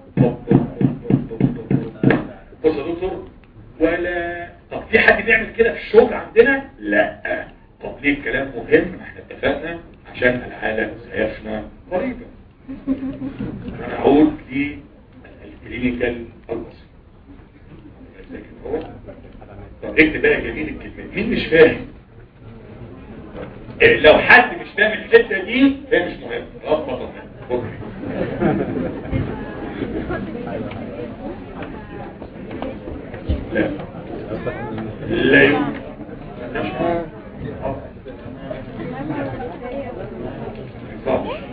بص يا دكتور ولا طب في حد بيعمل كده في الشغل عندنا لا طب ليه الكلام مهم احنا اتفقنا عشان الحاله سيفنى قريبا انا اعود للكلينيكال البسيط لكن هو طب اكتب بقى جميل الكلمات مين مش فاهم إيه، لو حد مش فاهم الحته دي هي مش مهمه خلاص بطل بكره لا لا يمكن مش مهم. ما ينفعش.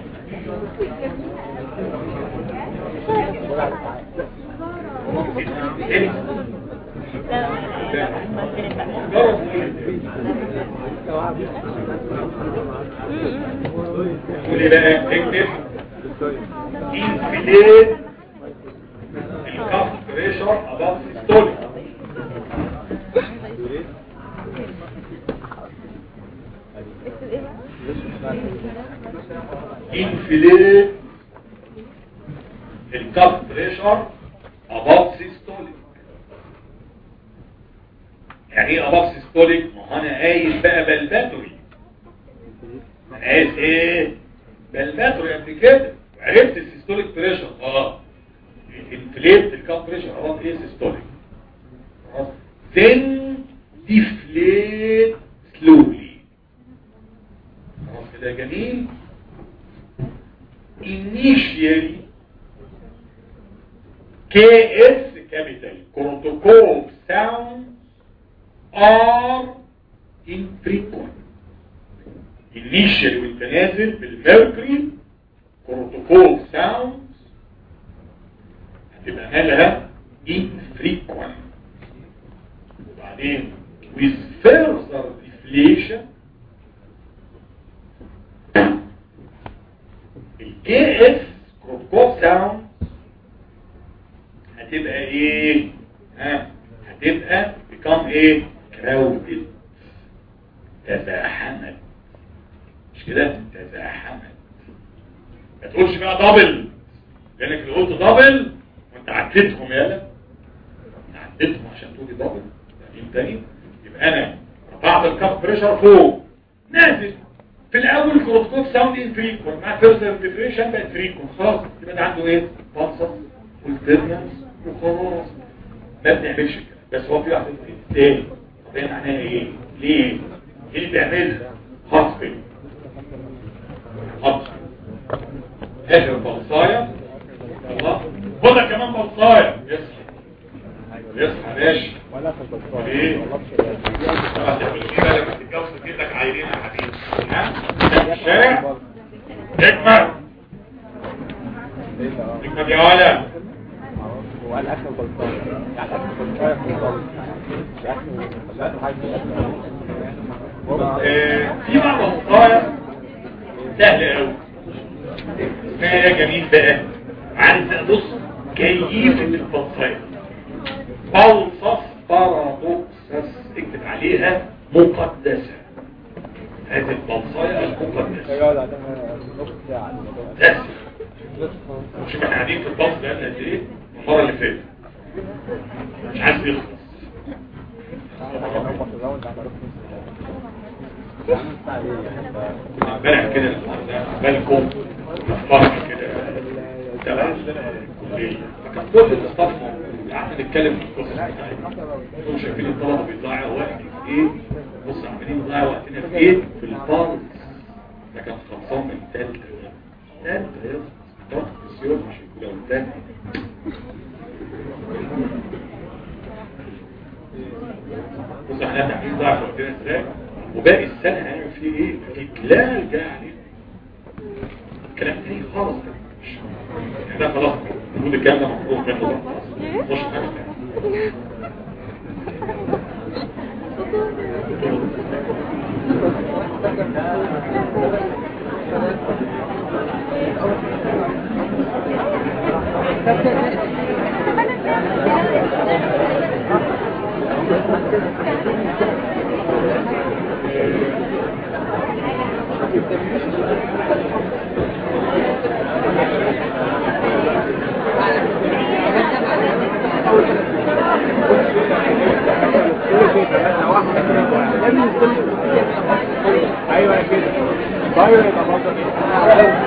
إيه؟ جرب قولي بقى اكتب انفليت الكف بريشر above systolic انفليت الكف بريشر above systolic يعني ايه above systolic ما هو انا قايل بقى بلباتوري انا قايل ايه بلباتوري قبل كده وعرفت السيستوليك بريشر اه انفليت الكاب بريشر خلاص ايه سيستوليك خلاص then deflate slowly خلاص كده جميل initially KS capital protocol sounds are infrequent initially وانت نازل بالميركوري بروتوكول ساوندز هتبقى مالها infrequent وبعدين with further deflation الكي اس بروتوكول ساوند هتبقى ايه ها هتبقى become ايه crowded تزاحمت مش كده تزاحمت ما تقولش بقى دبل لانك لو قلت دبل وانت عديتهم يالا انت عديتهم عشان تقولي دبل تمام تاني يبقى انا رفعت الكاب بريشر فوق نازل في الاول كروتكوف ساوند انفريكون مع فيرسال ديفريشن بقت فريكون خلاص يبقى ده عنده ايه بلصص والترنس وخلاص ما بنعملش كده بس هو في واحد تاني طب هي معناها ايه ليه ايه اللي بيعملها هاسبل هاسبل اخر بلصايه الله خدها كمان بلصايه يصحى يصحى ماشي ولا في البطاقة ايه طبعا تعمل ايه بقى لما تتجوز تجيب لك عيلين يا حبيبي ها في الشارع اكمل اكمل يا ولد وقال اخر البطاقة يعني اخر البطاقة في البطاقة مش اخر مش اخر حاجة آه، في بعض الوصايا سهلة قوي اسمها يا جميل بقى عارف بقى بص كيف البطايا بلصص بارادوكسس اكتب عليها مقدسة هذه البلصايا المقدسة يقعد على نص ساعة بس شوف احنا قاعدين في الباص ده قد ايه المره اللي فاتت مش عايز يخلص امبارح كده بالكم فرق كده تبع الكليه فكان كل الاستاف قعدنا نتكلم في القصه بتاعتنا انتوا شايفين الطلبه بيضيعوا وقت في ايه بص عمالين نضيع وقتنا في ايه في البارس ده كان خلصان من ثالثه ثالثه يا اسطى ضغط السيوف مش لو الثاني بص احنا عاملين ضعف وقتنا ازاي وباقي السنه هنعمل فيه ايه في كلام جاي عليه كلام تاني خالص ده مش يعني ده خلاص المفروض الكلام ده مفروض منه بقى خلاص مش حاجه تانية ايوه كده طيب يبقى برضه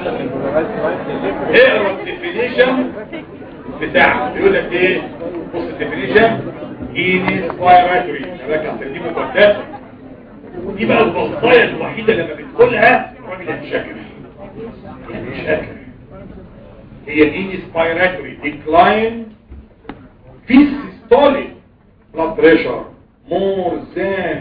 اقرا الديفينيشن بتاعه بيقول لك ايه بص ديفينيشن انسبيراتوري لكن دي مقدسه دي بقى البلطايه الوحيده لما بتقولها الراجل هيتشكر هيتشكر هي انسبيراتوري ديكلاين في systolic blood pressure more than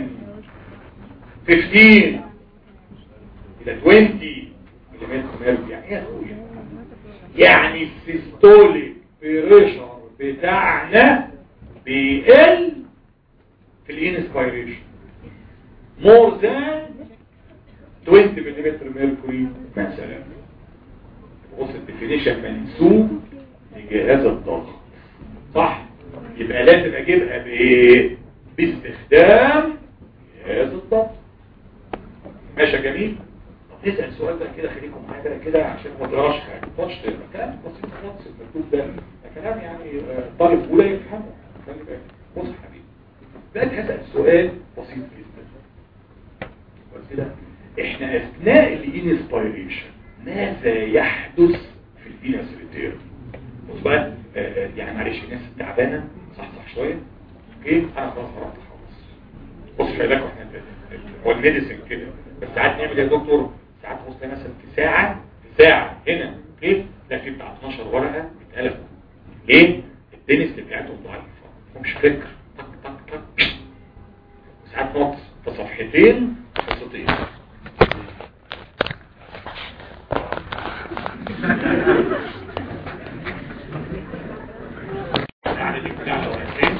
15 الى 20 ملم ميركوري يعني ايه يا اخويا يعني السيستوليك بريشر بتاعنا بيقل في الانسبيريشن more than 20 ملم ميركوري مثلا بص الديفينيشن منسوب لجهاز الضغط صح يبقى لازم اجيبها بايه باستخدام جهاز الضغط ماشي يا جميل طب نسال سؤال بقى كده خليكم معايا بقى كده عشان ما تقراش حاجه ما تقعدش تقرا كلام بسيط خالص المكتوب ده ده كلام يعني آه، طالب اولى يفهمه خلي بالك بص يا حبيبي دلوقتي هسال سؤال بسيط جدا بس كده احنا اثناء الانسبيريشن ماذا يحدث في الفينس ريتيرن بص بقى آه، آه، يعني معلش الناس التعبانه صح صح شويه اوكي انا خلاص هربت خالص بص خلي بالك احنا هو الميديسن كده بس ساعات نعمل ايه يا دكتور ساعات بص مثلا في ساعه في ساعه هنا اوكي ده في بتاع 12 ورقه اتقلبوا ليه الدنس بتاعتهم ضعيفه مش فكر طق طق طق ساعات نقص في صفحتين قصتين يعني دي بتاع ورقتين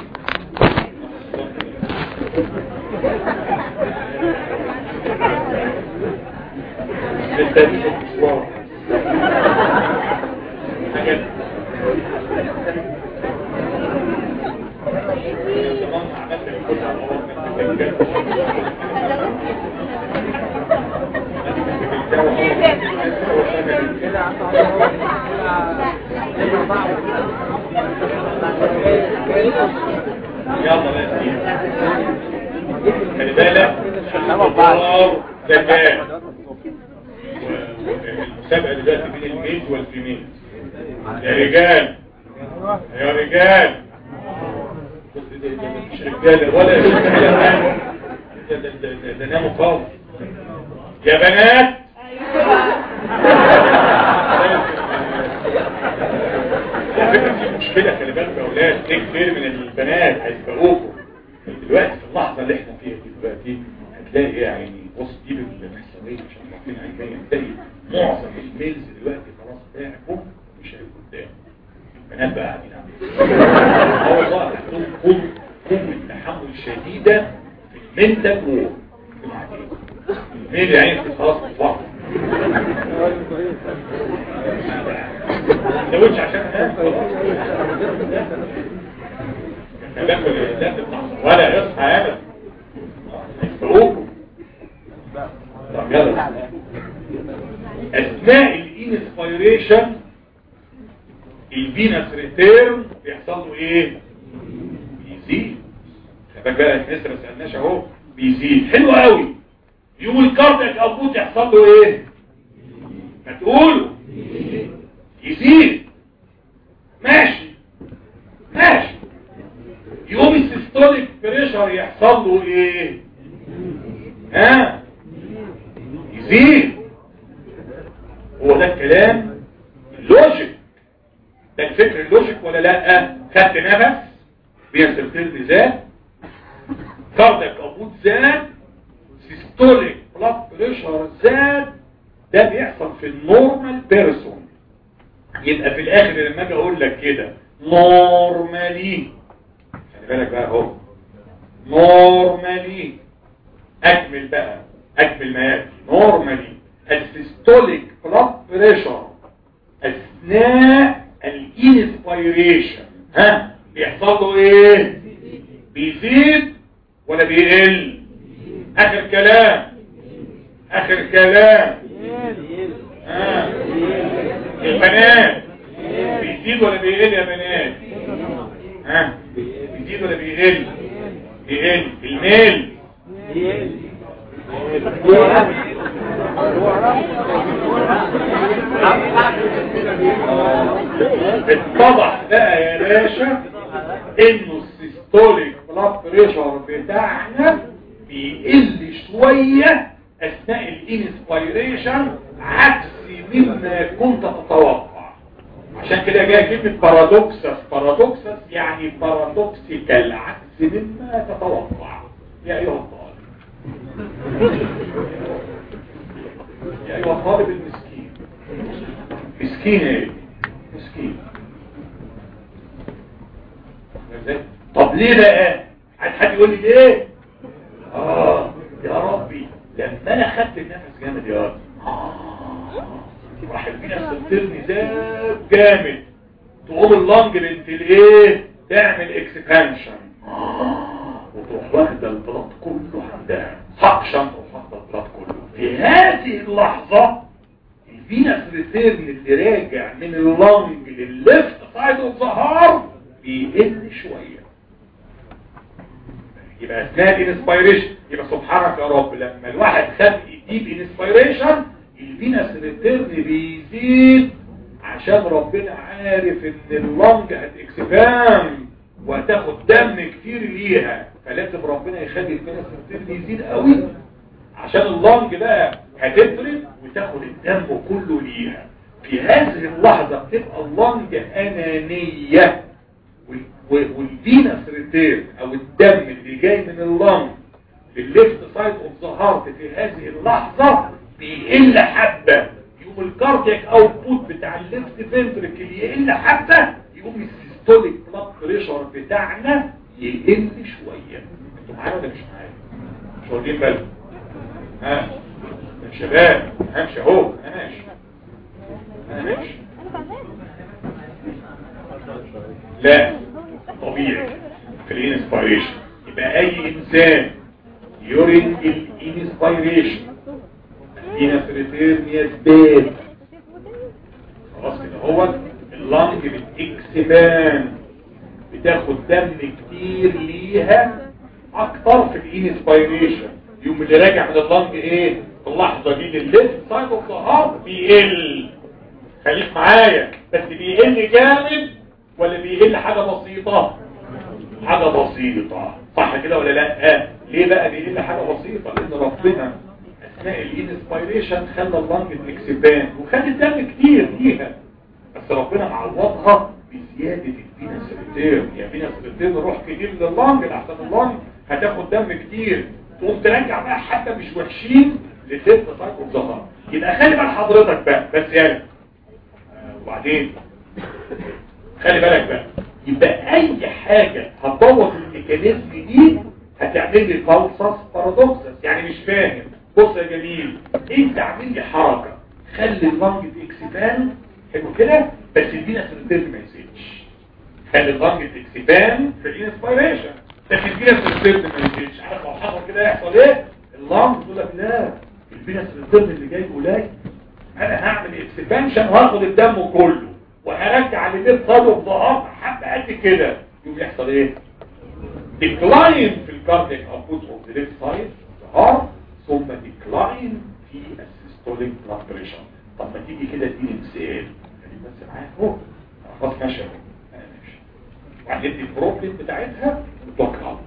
للتاريخ الاسبوع حاجات زمان عملت الكل على الأرض يلا بقى يا سيدي. خلي بالك الكبار زكاة المسابقة دلوقتي بين الميز والفيميل يا رجال يا رجال بص ده- ده- ده مش رجالة ولا يا بنت على الآن. ده- ده- ده- ده- ده ناموا خالص يا بنات على فكرة في مشكلة خلي بالكم يا أولاد في كتير من البنات هيسبقوكم دلوقتي في اللحظة اللي احنا فيها دي دلوقتي هتلاقي يعني بص دي بالإحصائية عشان عارفين علميا تلاقي معظم الميلز دلوقتي خلاص تعبوا مش هيبقوا قدام البنات بقى قاعدين عاملين اه والله عندهم قوة قوة تحمل شديدة في المنتج وور الميل يعني خلاص بتطلع سويتش عشان انام خلاص باكل لا تطلع ولا يصحى ابدا يسبقوكم طب يلا اثناء الانسبيريشن الفينس ريتيرن بيحصل له ايه بيزيد خلي بالك بقى احنا لسه ما سالناش اهو بيزيد حلو قوي يوم الكاردياك اوتبوت يحصل له ايه ما تقولوا يزيد ماشي ماشي يوم السيستوليك بريشر يحصل له ايه ها يزيد هو ده الكلام اللوجيك ده الفكر اللوجيك ولا لا خدت نفس بيرسلتين بذات كاردك ابوت زاد سيستوليك بلاد بريشر زاد ده بيحصل في النورمال بيرسون يبقى في الاخر لما اجي اقول لك كده نورمالي خلي بالك بقى اهو نورمالي اكمل بقى اكمل ما ياتي نورمالي السيستوليك بلاد بريشر اثناء الانسبيريشن ها بيحصل له ايه بيزيد ولا بيقل اخر كلام اخر كلام ها البنات بيزيد ولا بيقل يا بنات ها بيزيد ولا بيقل بيقل الميل اتضح بقى يا باشا انه السيستوليك بلاد بريشر بتاعنا بيقل شوية اثناء الانسبيريشن عكس مما كنت تتوقع عشان كده جاء كلمة بارادوكسس بارادوكسس يعني بارادوكسيكال عكس مما تتوقع يا ايها الطالب يا ايها الطالب المسكين مسكين ايه مسكين ازاي؟ طب ليه بقى عايز حد يقول لي ليه اه يا ربي لما انا خدت النفس جامد يا رب راح الفينس ترمي زاد جامد تقوم اللنج بنت الايه تعمل اكسبانشن وتروح واخده البلاط كله عندها سكشن تروح واخده البلاط كله في هذه اللحظه الفينس ريتيرن اللي راجع من اللنج للليفت سايد اوف ذا هارت بيقل شويه يبقى اثناء الانسبيريشن يبقى سبحانك يا رب لما الواحد خد ديب انسبيريشن الفينس ريتيرن بيزيد عشان ربنا عارف ان اللنج هتكسبان وهتاخد دم كتير ليها فلازم ربنا يخلي الفينس ريتيرن يزيد قوي عشان اللنج بقى هتفرد وتاخد الدم كله ليها في هذه اللحظة بتبقى اللنج أنانية والفينس ريتيرن او الدم اللي جاي من اللنج للليفت سايد اوف ذا هارت في هذه اللحظة بيقل حبة يقوم الكاردياك اوتبوت بتاع الليفت فنتركل يقل حبة يقوم السيستوليك بلاد بريشر بتاعنا يقل شوية انتوا معايا ولا مش معايا مش واخدين بالكم ها يا شباب همشي اهو انا ماشي انا ماشي لا طبيعي في الانسبيريشن يبقى اي انسان يورين الانسبيريشن فينا فريتيرن يزداد خلاص كده هو اللنج بتكسبان بتاخد دم كتير ليها اكتر في الانسبيريشن يوم اللي راجع من اللنج ايه في اللحظه دي للليفت سايد اوف ذا هارت بيقل خليك معايا بس بيقل جامد ولا بيقل حاجة بسيطة حاجة بسيطة صح كده ولا لا آه. ليه بقى بيقل حاجة بسيطة لان ربنا اثناء الانسبيريشن خلى اللنج اكسبان وخد الدم كتير فيها بس ربنا معوضها بزيادة الفينس ريتيرن يعني فينس ريتيرن روح كتير لللنج لحسن اللنج هتاخد دم كتير تقوم ترجع بقى حتى مش وحشين للست سايكل ظهر يبقى خلي بال حضرتك بقى بس يعني آه وبعدين خلي بالك بقى يبقى اي حاجة هتبوظ الميكانيزم دي هتعمل لي فالسس بارادوكسس يعني مش فاهم بص يا جميل انت اعمل لي حركة خلي اللنج اكسبان حلو كده بس الفينس ريتيرن ما يزيدش خلي اللنج اكسبان في الانسبيريشن بس الفينس ريتيرن ما يزيدش عارف لو حصل كده يحصل ايه اللنج تقول لك لا الفينس ريتيرن اللي جاي قليل انا هعمل اكسبانشن وهاخد الدم كله وهرجع لبيت صدر ضغط حبة قد كده يوم يحصل ايه ديكلاين في الكارديك اوتبوت اوف ذا ليفت سايد هارت ثم ديكلاين في السيستوليك بلاد بريشر طب ما تيجي كده اديني مثال خليك بس معايا اهو خلاص ماشي اهو انا ماشي وهندي البروبلم بتاعتها وتوكل على الله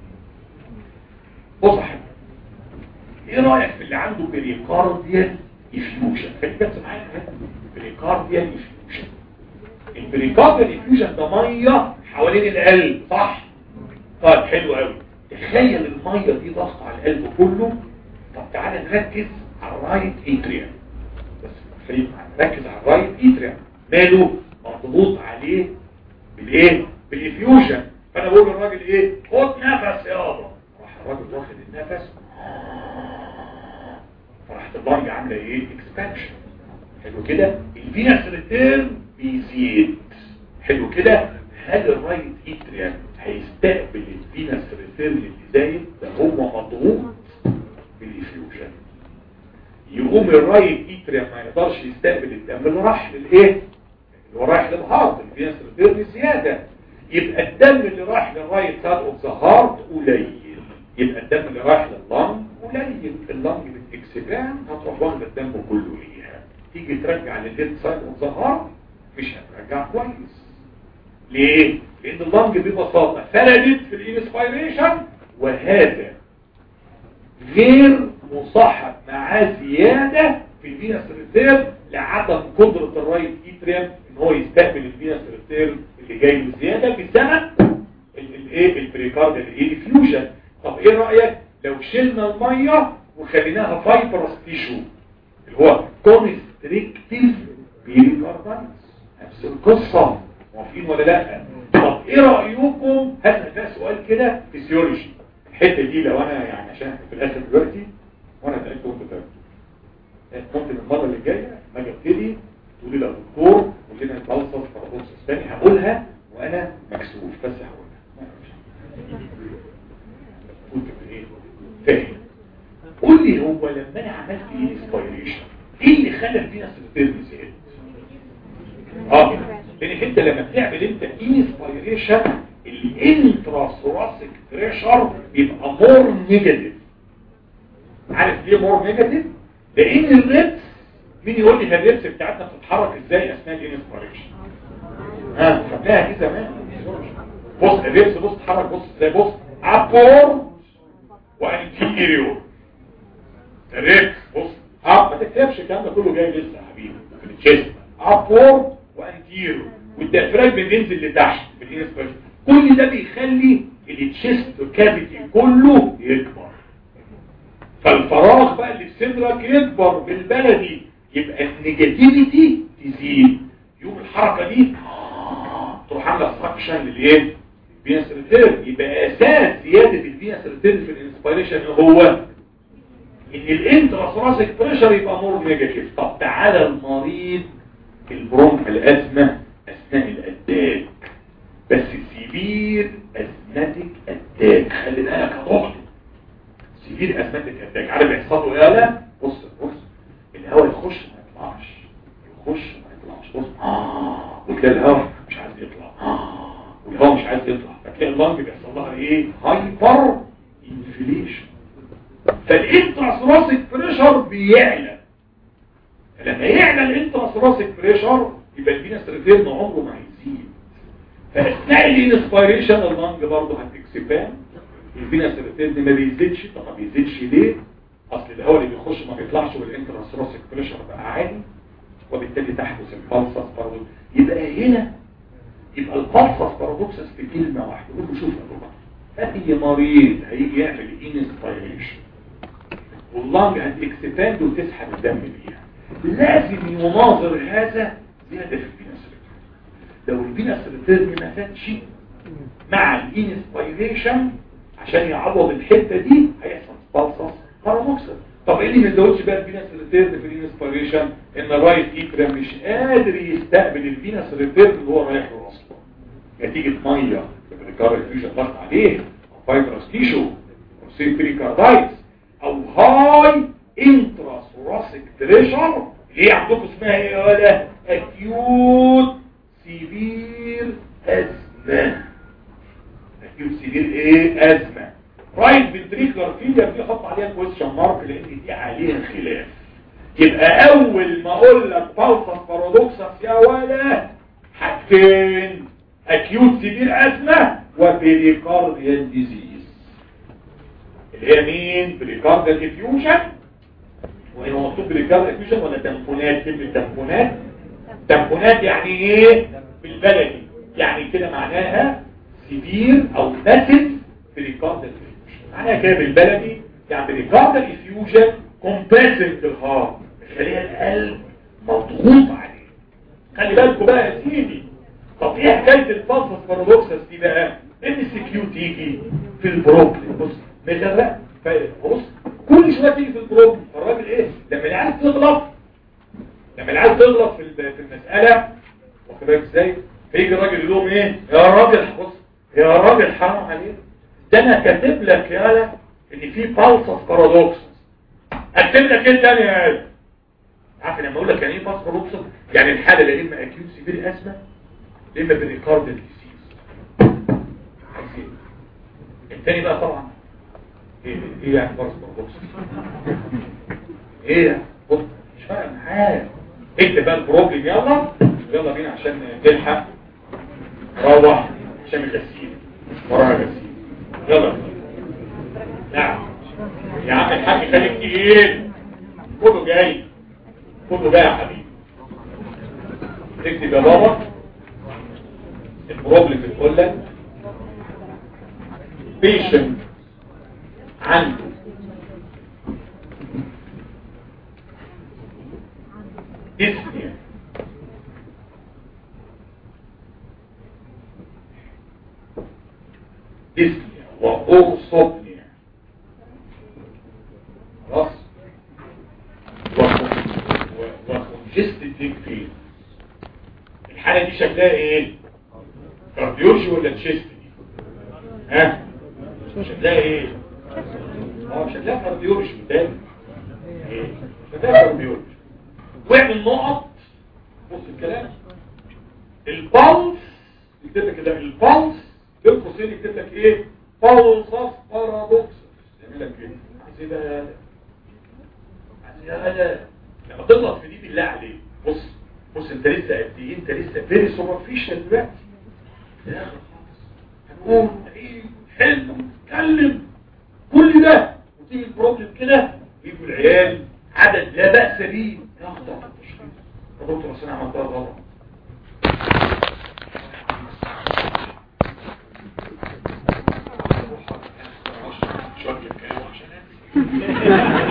بص يا حبيبي ايه رايك في اللي عنده بريكارديال افيوجن خليك بس معايا بريكارديال افيوجن البريكارديال افيوجن ده ميه حوالين القلب صح طيب حلو قوي تخيل الميه دي ضغط على القلب كله طب تعالى نركز على الرايت اتريا بس خليك معايا ركز على الرايت اتريا ماله مضغوط عليه بالايه بالافيوجن فانا بقول للراجل ايه خد نفس يابا راح الراجل واخد النفس فراحت اللنج عامله ايه اكسبانشن حلو كده الفينس ريتيرن بيزيد حلو كده هل الرايت اتريا هيستقبل الفينس ريتيرن اللي زايد ده هو مضغوط بالافيوجن يقوم الرايت اتريا ما يقدرش يستقبل الدم اللي راح للايه اللي هو رايح للهارت الفينس ريتيرن زياده يبقى الدم اللي راح للرايت سايد اوف ذا هارت قليل يبقى الدم اللي رايح لللنج قليل اللنج بالاكسبان هتروح واخده الدم كله ليها تيجي ترجع للليفت سايد اوف ذا هارت مش هترجع كويس ليه لان اللنج ببساطه فردت في الانسبيريشن وهذا غير مصاحب معاه زياده في الفينس ريتير لعدم قدره الرايت اتريم ان هو يستقبل الفينس ريتير اللي جاي له زياده بسبب الايه البريكارد الايه ديفيوجن طب ايه رايك لو شلنا الميه وخليناها فايبرس تيشو اللي هو كونستريكتيف بيريكاردايتس نفس القصه موافقين ولا لا طب ايه رايكم هسال ده سؤال كده فيسيولوجي الحته دي لو انا يعني عشان احنا في الاخر دلوقتي وانا اتاكدت وانت تاكد ممكن المره اللي جايه لما اجي ابتدي تقولي لي يا دكتور قول لنا البلصه بارادوكس الثاني هقولها وانا مكسوف بس هقولها كنت ايه فاهم قول لي هو لما انا عملت انسبيريشن ايه اللي خلى الفينس ريتيرن زاد اه لانك انت لما بتعمل انت انسبيريشن الانترا ثوراسيك بريشر بيبقى مور نيجاتيف عارف ليه مور نيجاتيف لان الريبس مين يقول لي الريبس بتاعتنا بتتحرك ازاي اثناء الانسبيريشن ها خدناها دي زمان بص الريبس بص تتحرك بص ازاي بص ابور وانتيريور الريبس بص اه ما تكتبش الكلام ده كله جاي لسه يا حبيبي في التشيست ابور وانتيريور والديافراجم بينزل لتحت في الانسبيريشن كل ده بيخلي التشيست كافيتي كله يكبر فالفراغ بقى اللي في صدرك يكبر بالبلدي يبقى النيجاتيفيتي تزيد يوم الحركه دي تروح عامله فراكشن للايه الفينس ريتيرن يبقى اساس زياده الفينس ريتيرن في الانسبيريشن هو ان الانتراسوراسيك بريشر يبقى مور نيجاتيف طب تعالى المريض البرونك الازمه اثناء الاتاك بس سيفير ازماتيك اتاك خلي بالك يا دكتور سيفير ازماتيك اتاك عارف يحصل له ايه لا بص بص الهواء يخش ما يطلعش يخش ما يطلعش بص اه وتلاقي الهواء مش عايز يطلع اه والهواء مش عايز يطلع فتلاقي اللنج بيحصل لها ايه هايبر انفليشن فالانتراسوراسيك بريشر بيعلى لما يعلى الانتراسوراسيك بريشر يبقى الفينس ريتيرن عمره ما هيزيد فاثناء الانسبيريشن اللنج برضه هتكسبان الفينس ريتيرن ما بيزيدش طب ما بيزيدش ليه اصل الهواء اللي بيخش ما بيطلعش والانتراسوراسيك بريشر بقى عالي وبالتالي تحدث البلسس بارادوكس يبقى هنا يبقى البلسس بارادوكسس في كلمه واحده قول له شوف يا دكتور اي مريض هيجي يعمل انسبيريشن واللنج هتكسباند وتسحب الدم بيها لازم يناظر هذا زياده في الفينس لو الفينس ريتيرن ما فاتش مع الانسبيريشن عشان يعوض الحته دي هيحصل بالسس باراموكسل طب ايه اللي ما يزودش بقى الفينس ريتيرن في الانسبيريشن ان الرايت ايتريم مش قادر يستقبل الفينس ريتيرن اللي هو رايح له اصلا نتيجه ميه الريكارد فيوجن ضغط عليه او فايبرس تيشو او سيبريكاردايتس او هاي انترا ثوراسيك بريشر اللي هي عندكم اسمها ايه يا ولا اكيوت سيفير ازمه اكيوت سيفير ايه ازمه رايت فنتريكولار فيلير دي حط عليها كويستشن مارك لان دي عليها خلاف يبقى اول ما اقول لك بالفس بارادوكسس يا ولا حاجتين اكيوت سيفير ازمه وبريكارديال ديزيز اللي هي مين بريكارديال افيوجن وهو مكتوب بريكارديال افيوجن ولا تنفونات كلمه تنفونات تنفونات يعني ايه بالبلدي يعني كده معناها سيفير او ماسيف بريكارديال افيوجن معناها كده بالبلدي يعني بريكارديال افيوجن كومبريسنج الهارت خليها القلب مضغوط عليه خلي بالكم بقى يا سيدي طب ايه حكايه الفاصل بارادوكسس دي بقى ان السي كيو تيجي في البروبلم بص مغرق بص كل شويه تيجي في البروبلم الراجل ايه لما العيال تغلط لما العيال تغلط في في المساله واخد بالك ازاي فيجي الراجل يقول لهم ايه يا راجل بص يا راجل حرام عليك ده انا كاتب لك يالا ان في بالسس بارادوكس اكتب لك ايه تاني يا قلب عارف لما اقول لك يعني ايه بالسس بارادوكس يعني الحاله لا اما اكيوت سيفير ازمه لا اما بريكارديال ديسيز عايزين التاني بقى طبعا ايه ايه يعني بالسس بارادوكس ايه بص مش فارق معايا اكتب بقى البروبلم يلا يلا بينا عشان تلحق روح عشان الغسيل وراها غسيل يلا نعم يا عم الحاج خليك تقيل كله جاي كله جاي يا حبيبي تكتب يا بابا البروبلم بتقول لك بيشنت عنده dyspnea dyspnea وأوصبنيا خلاص وكونجستد ليك فين الحالة دي شكلها ايه كارديولوجي ولا تشيست دي ها شكلها ايه اه شكلها كارديولوجي تاني ايه شكلها كارديولوجي واعمل نقط بص الكلام البلس يكتب لك كده البلس بين قوسين يكتب لك ايه بلسس بارادوكس يعمل لك ايه عايز ايه بقى عايز ايه بقى لما تغلط في دي بالله عليك بص بص انت لسه قد ايه انت لسه فيري سوبرفيشال دلوقتي يا اخي هنقول ايه حلو اتكلم كل ده وتيجي البروبلم كده يجوا العيال عدد لا بأس به ياخد على التشخيص يا دكتور اصل انا عملتها غلط شوية الكلام عشان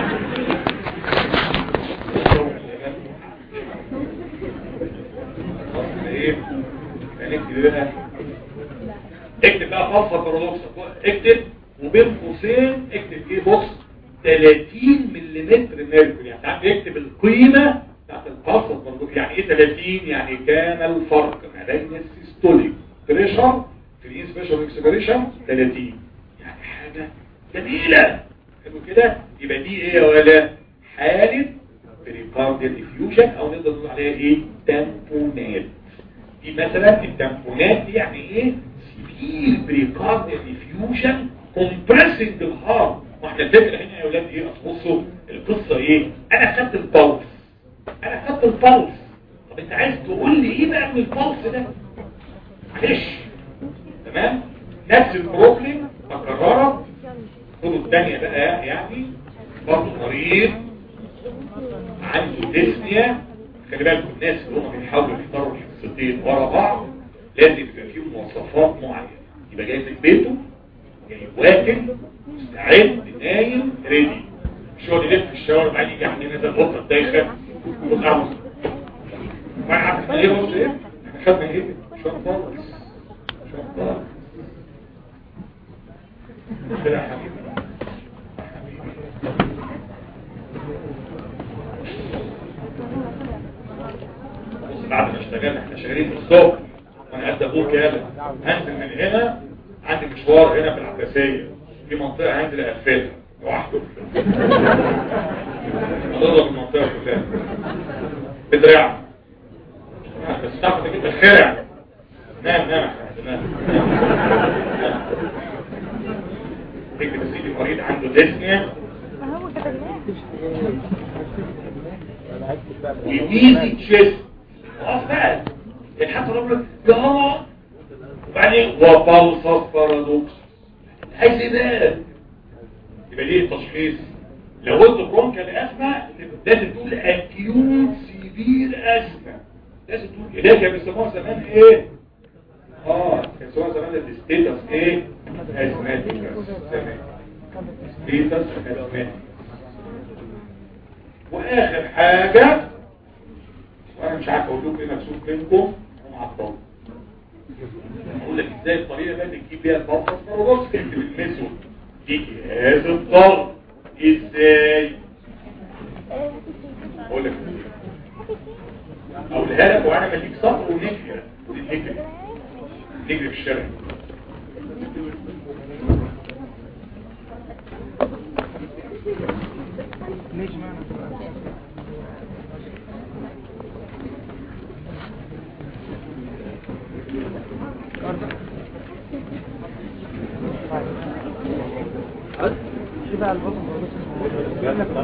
ايه هنكتب بقى اكتب بقى فلسفه بارادوكس اكتب وبين قوسين اكتب ايه بص 30 ملم ميركوري يعني تعال اكتب القيمه بتاعت الفلسفه بارادوكس يعني ايه 30 يعني كان الفرق ما بين السيستوليك بريشر في الانسبيشن اكسبريشن 30 يعني حاجه جميله حلو كده يبقى دي ايه يا ولا حاله بريكارديال افيوجن او نقدر نقول عليها ايه تامبونات دي مثلا التامبونات دي يعني ايه سيفير بريكارديال افيوجن كومبريسنج الهارت واحنا الفكره هنا يا اولاد ايه اصل بصوا القصه ايه انا خدت البلس انا خدت البلس طب انت عايز تقول لي ايه بقى من البلس ده معلش تمام نفس البروبلم تكررت خدوا الثانيه بقى يعني برضه مريض عنده ديسنيا خلي بالكم الناس اللي هم بيحاولوا يختاروا الحصتين ورا بعض لازم يبقى فيهم مواصفات معينه يبقى جاي من بيته جاي واكل مستعد نايم ريدي مش هو اللي يلف في الشاور وبعدين يجي عندنا نازل القطه الدايخه بص عاوز ما عارف ايه بص ايه احنا خدنا ايه شويه خالص شويه خالص كده يا حبيبي بعد ما اشتغلنا احنا شغالين في الصبح وانا قد ابوك يالا هنزل من هنا عندي مشوار هنا في العباسية في منطقة هنزل اقفلها لوحده اضرب المنطقة كلها بدراع بس تعرف انك انت خرع نام نام نام نام تكتب سيدي مريض عنده ديسنيا ويزي تشيست خلاص بقى يعني حتى لو لك يا الله وبعدين وبلصص بارادوكس عايز ايه بقى يبقى ليه التشخيص لو قلت برونكال اسما لازم تقول اكيوت سيفير اسما لازم تقول ده كان بيسموها زمان ايه اه كان بيسموها زمان الستيتس ايه اسماتيك زمان ستيتس اسماتيك واخر حاجه وانا مش عارف اقول لكم ايه مكسوف منكم انا عطل اقول لك ازاي الطريقه بقى تجيب بيها البلطس بارادوكس تكتب الميثود دي جهاز الضغط ازاي اقول لك اقولها لك وانا بديك سطر ونجري نجري نجري في الشارع ليش معنا في بقى البطن يقول لك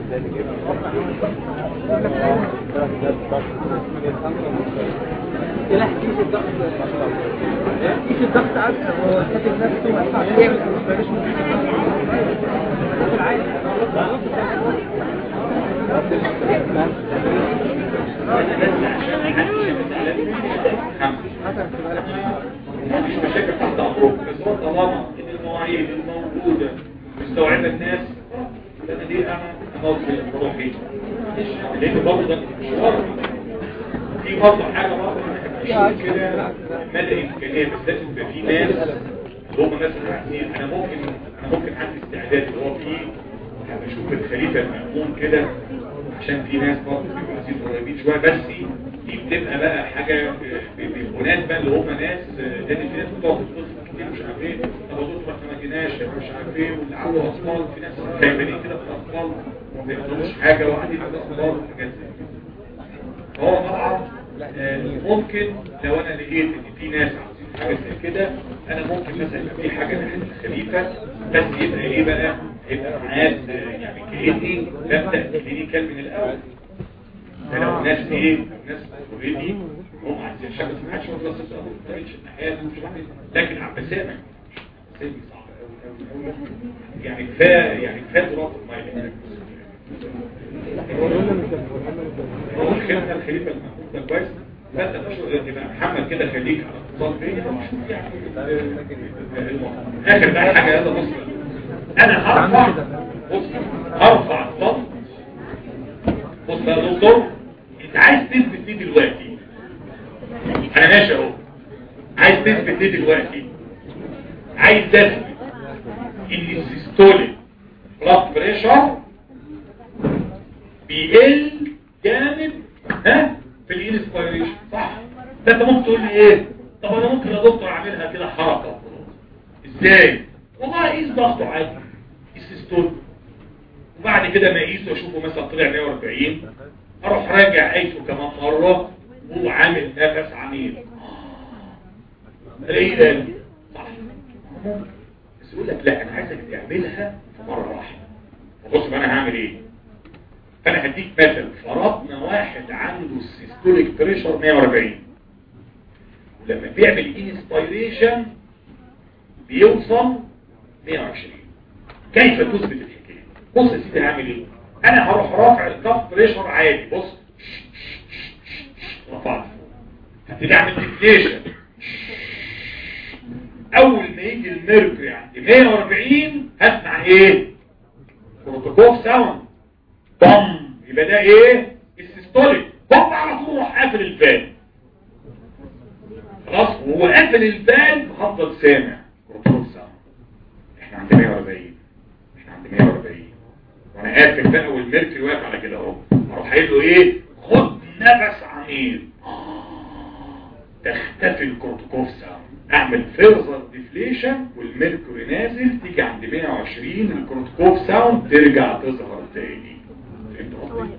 لا كيس الضغط كيس الضغط اكتر هو كاتب نفسه ما ينفعش يعمل مفيش مشاكل تحت امرك بس هو طالما ان المواعيد الموجوده مستوعبه الناس انا دي انا اموت روحي لان برضه ده مشوار في برضه حاجه برضه احنا بنشوف كده مدى امكانيه بس لازم يبقى في ناس اللي هم الناس اللي عايزين انا ممكن انا ممكن عندي استعداد اللي هو فيه بشوف الخليفه المأمون كده عشان في ناس برضه بيبقوا عايزين قريبين شويه بس دي بتبقى بقى حاجه بنات بقى اللي هم ناس لان في ناس بتقعد تتصل كتير مش عارف ايه طب ادوس ما احنا ما جيناش مش عارف ايه واللي عنده اطفال في ناس خايبين كده في الاطفال وما بياخدوش حاجه وقاعدين على الاطفال وحاجات زي كده هو طبعا آه، ممكن لو انا لقيت ان في ناس عاوزين حاجه زي كده انا ممكن مثلا يبقى في حاجه ناحيه الخليفه بس يبقى ايه بقى يبقى معاد يعني كاني ببدا كلينيكال من الاول ده لو ناس ايه لو ناس اوريدي هم عايزين شبكه ما حدش يقول بس ما بتعملش الناحيه دي مش عارف إيه. لكن عباسيه ما عباسيه دي صعبه قوي قوي قوي يعني كفايه يعني كفايه تراب الميه هو الخليفه الخليفه المحمود ده كويس فانت مش يبقى محمد كده خليك على اتصال بيا مش يعني اخر بقى حاجه يلا بص انا هرفع بص هرفع الضغط بص يا دكتور انت عايز تثبت ليه دلوقتي انا ماشي اهو عايز تثبت ليه دلوقتي عايز تثبت ان السيستوليك بلاد بريشر بيقل جامد ها في الانسبيريشن صح فانت ممكن تقول لي ايه طب انا ممكن يا دكتور اعملها كده حركه ازاي والله قيس ضغطه عادي السيستول وبعد كده ما اقيسه اشوفه مثلا طلع 140 اروح راجع قيسه كمان مره وهو عامل نفس عميق الاقيه ده صح بس يقول لك لا انا عايزك تعملها في مره واحده بص بقى انا هعمل ايه فانا هديك مثل فرضنا واحد عنده السيستوليك بريشر 140 ولما بيعمل انسبيريشن بيوصل 120 كيف تثبت الحكايه بص يا سيدي هعمل ايه انا هروح رافع الكف بريشر عادي بص رفعت هبتدي اعمل ديفليشن اول ما يجي الميركوري عند 140 هسمع ايه بروتوكول ساوند بام يبقى ده ايه السيستوليك بام على طول راح قافل الفان خلاص وهو قافل الفان هفضل سامع بروتوكول ساوند احنا عند 140 احنا عند 140 وانا قافل بقى والميركوري واقف على كده اهو اروح قايل له ايه خد نفس عميق تختفي الكورتيكوف ساوند اعمل فيرزر ديفليشن والميركوري نازل تيجي عند 120 الكورتيكوف ساوند ترجع تظهر تاني فهمت قصدي؟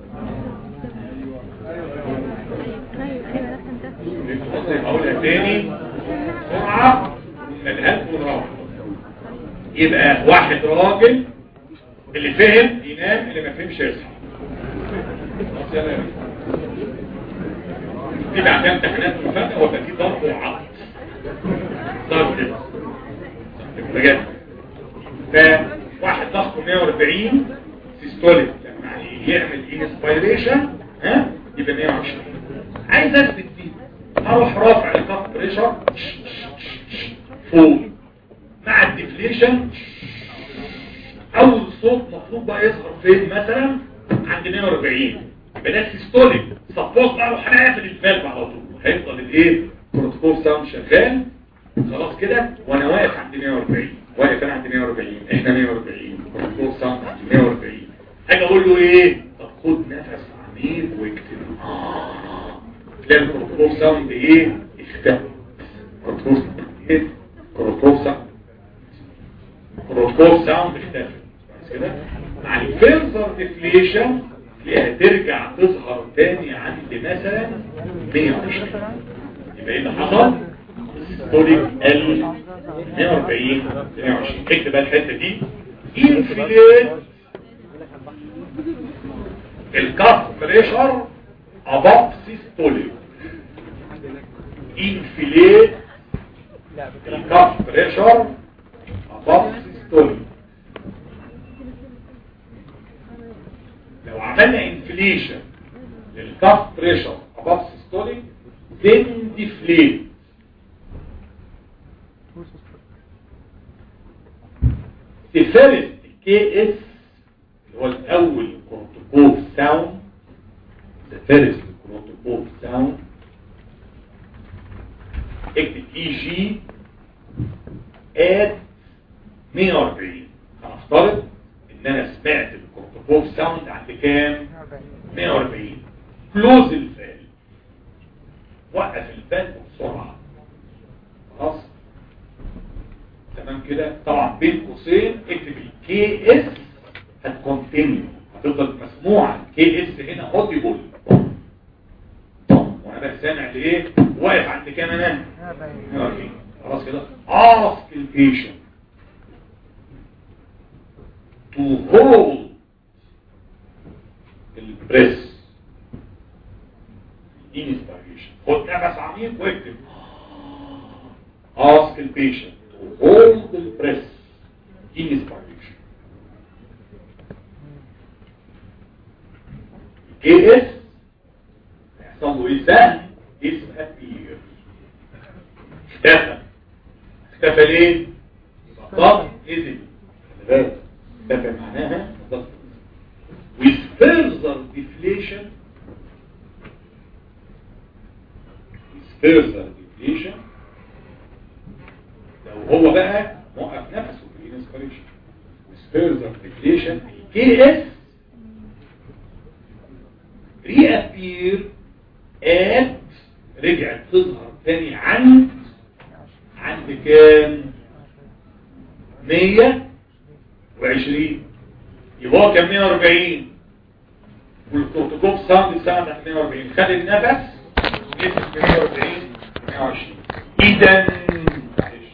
فهمت قصدي اقولها تاني بسرعه ملهاش ونروح يبقى واحد راجل اللي فهم ينام اللي ما فهمش يصحى خلاص يلا يا بيه. دي بعد امتحانات مفاجأة ولا دي ضرب وعقد ضرب كده بجد فواحد ضغطه 140 سيستوليك لما يعمل انسبيريشن ها يبقى 120 عايز اثبت دي اروح رافع الكف بريشر فوق مع الديفليشن اول صوت مفروض بقى يظهر فين مثلا عند 140 يبقى ده سيستوليك سبوز بقى اروح انا قافل الفالف على طول هيفضل الايه بروتوكول ساوند شغال خلاص كده وانا واقف عند 140 واقف انا عند 140 احنا 140 بروتوكول ساوند عند 140 اجي اقول له ايه طب خد نفس عميق واكتب آه. تلاقي البروتوكول ساوند ايه اختفى بروتوكول ساوند ايه بروتوكول ساوند بروتوكول ساوند اختفى بس كده مع الفيرزر ديفليشن تلاقيها ترجع تظهر تاني عند مثلا 120 يبقى ايه اللي حصل ستوريك ال 140 120 اكتب بقى الحته دي انفليت الكف بريشر above systolic انفليت الكف بريشر above systolic لو عملنا انفليشن للكف بريشر above systolic then deflate تفرق كي اس اللي هو الاول كروتوكوف ساوند تفرق الكروتوكوف ساوند اكتب اي جي اد 140 هنفترض ان انا سمعت الكروتوكوف ساوند عند كام 140 كلوز الفال وقف الفال بسرعه خلاص تمام كده طبعا بين قوسين اكتب الكي اس هتكونتينيو هتفضل مسموعه الكي اس هنا اوديبل وانا بقى سامع لايه واقف عند كام انا 140 خلاص كده ask the patient to hold البريس inspiration خد نفس عميق واكتب ask the patient to hold the breath inspiration كي اس هيحصل له ايه سهل اسم appear اختفى اختفى ليه؟ ضغط نزل خلي بالك اختفى معناها ضغط with further deflation with further deflation لو هو بقى موقف نفسه في الانسبريشن with further deflation الكي اس reappear at رجعت تظهر تاني عند عند كام 120 يبقى هو كان 140 والكورتيكوب ساوند ساوند عند 140 خد النفس نزل 140 120 اذا معلش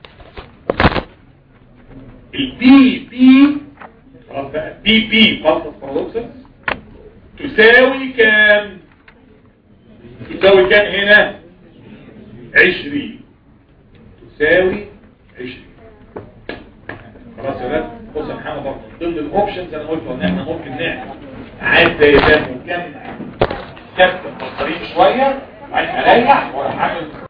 البي بي خلاص بقى بي بي فالتس بارادوكسس تساوي كام تساوي كام هنا 20 تساوي 20 خلاص يا ولاد بص يا محمد برضه من ضمن الاوبشنز انا قلت ان احنا ممكن نعمل عاد زي ده مجمع كابتن بطارين شويه وبعدين اريح واروح اعمل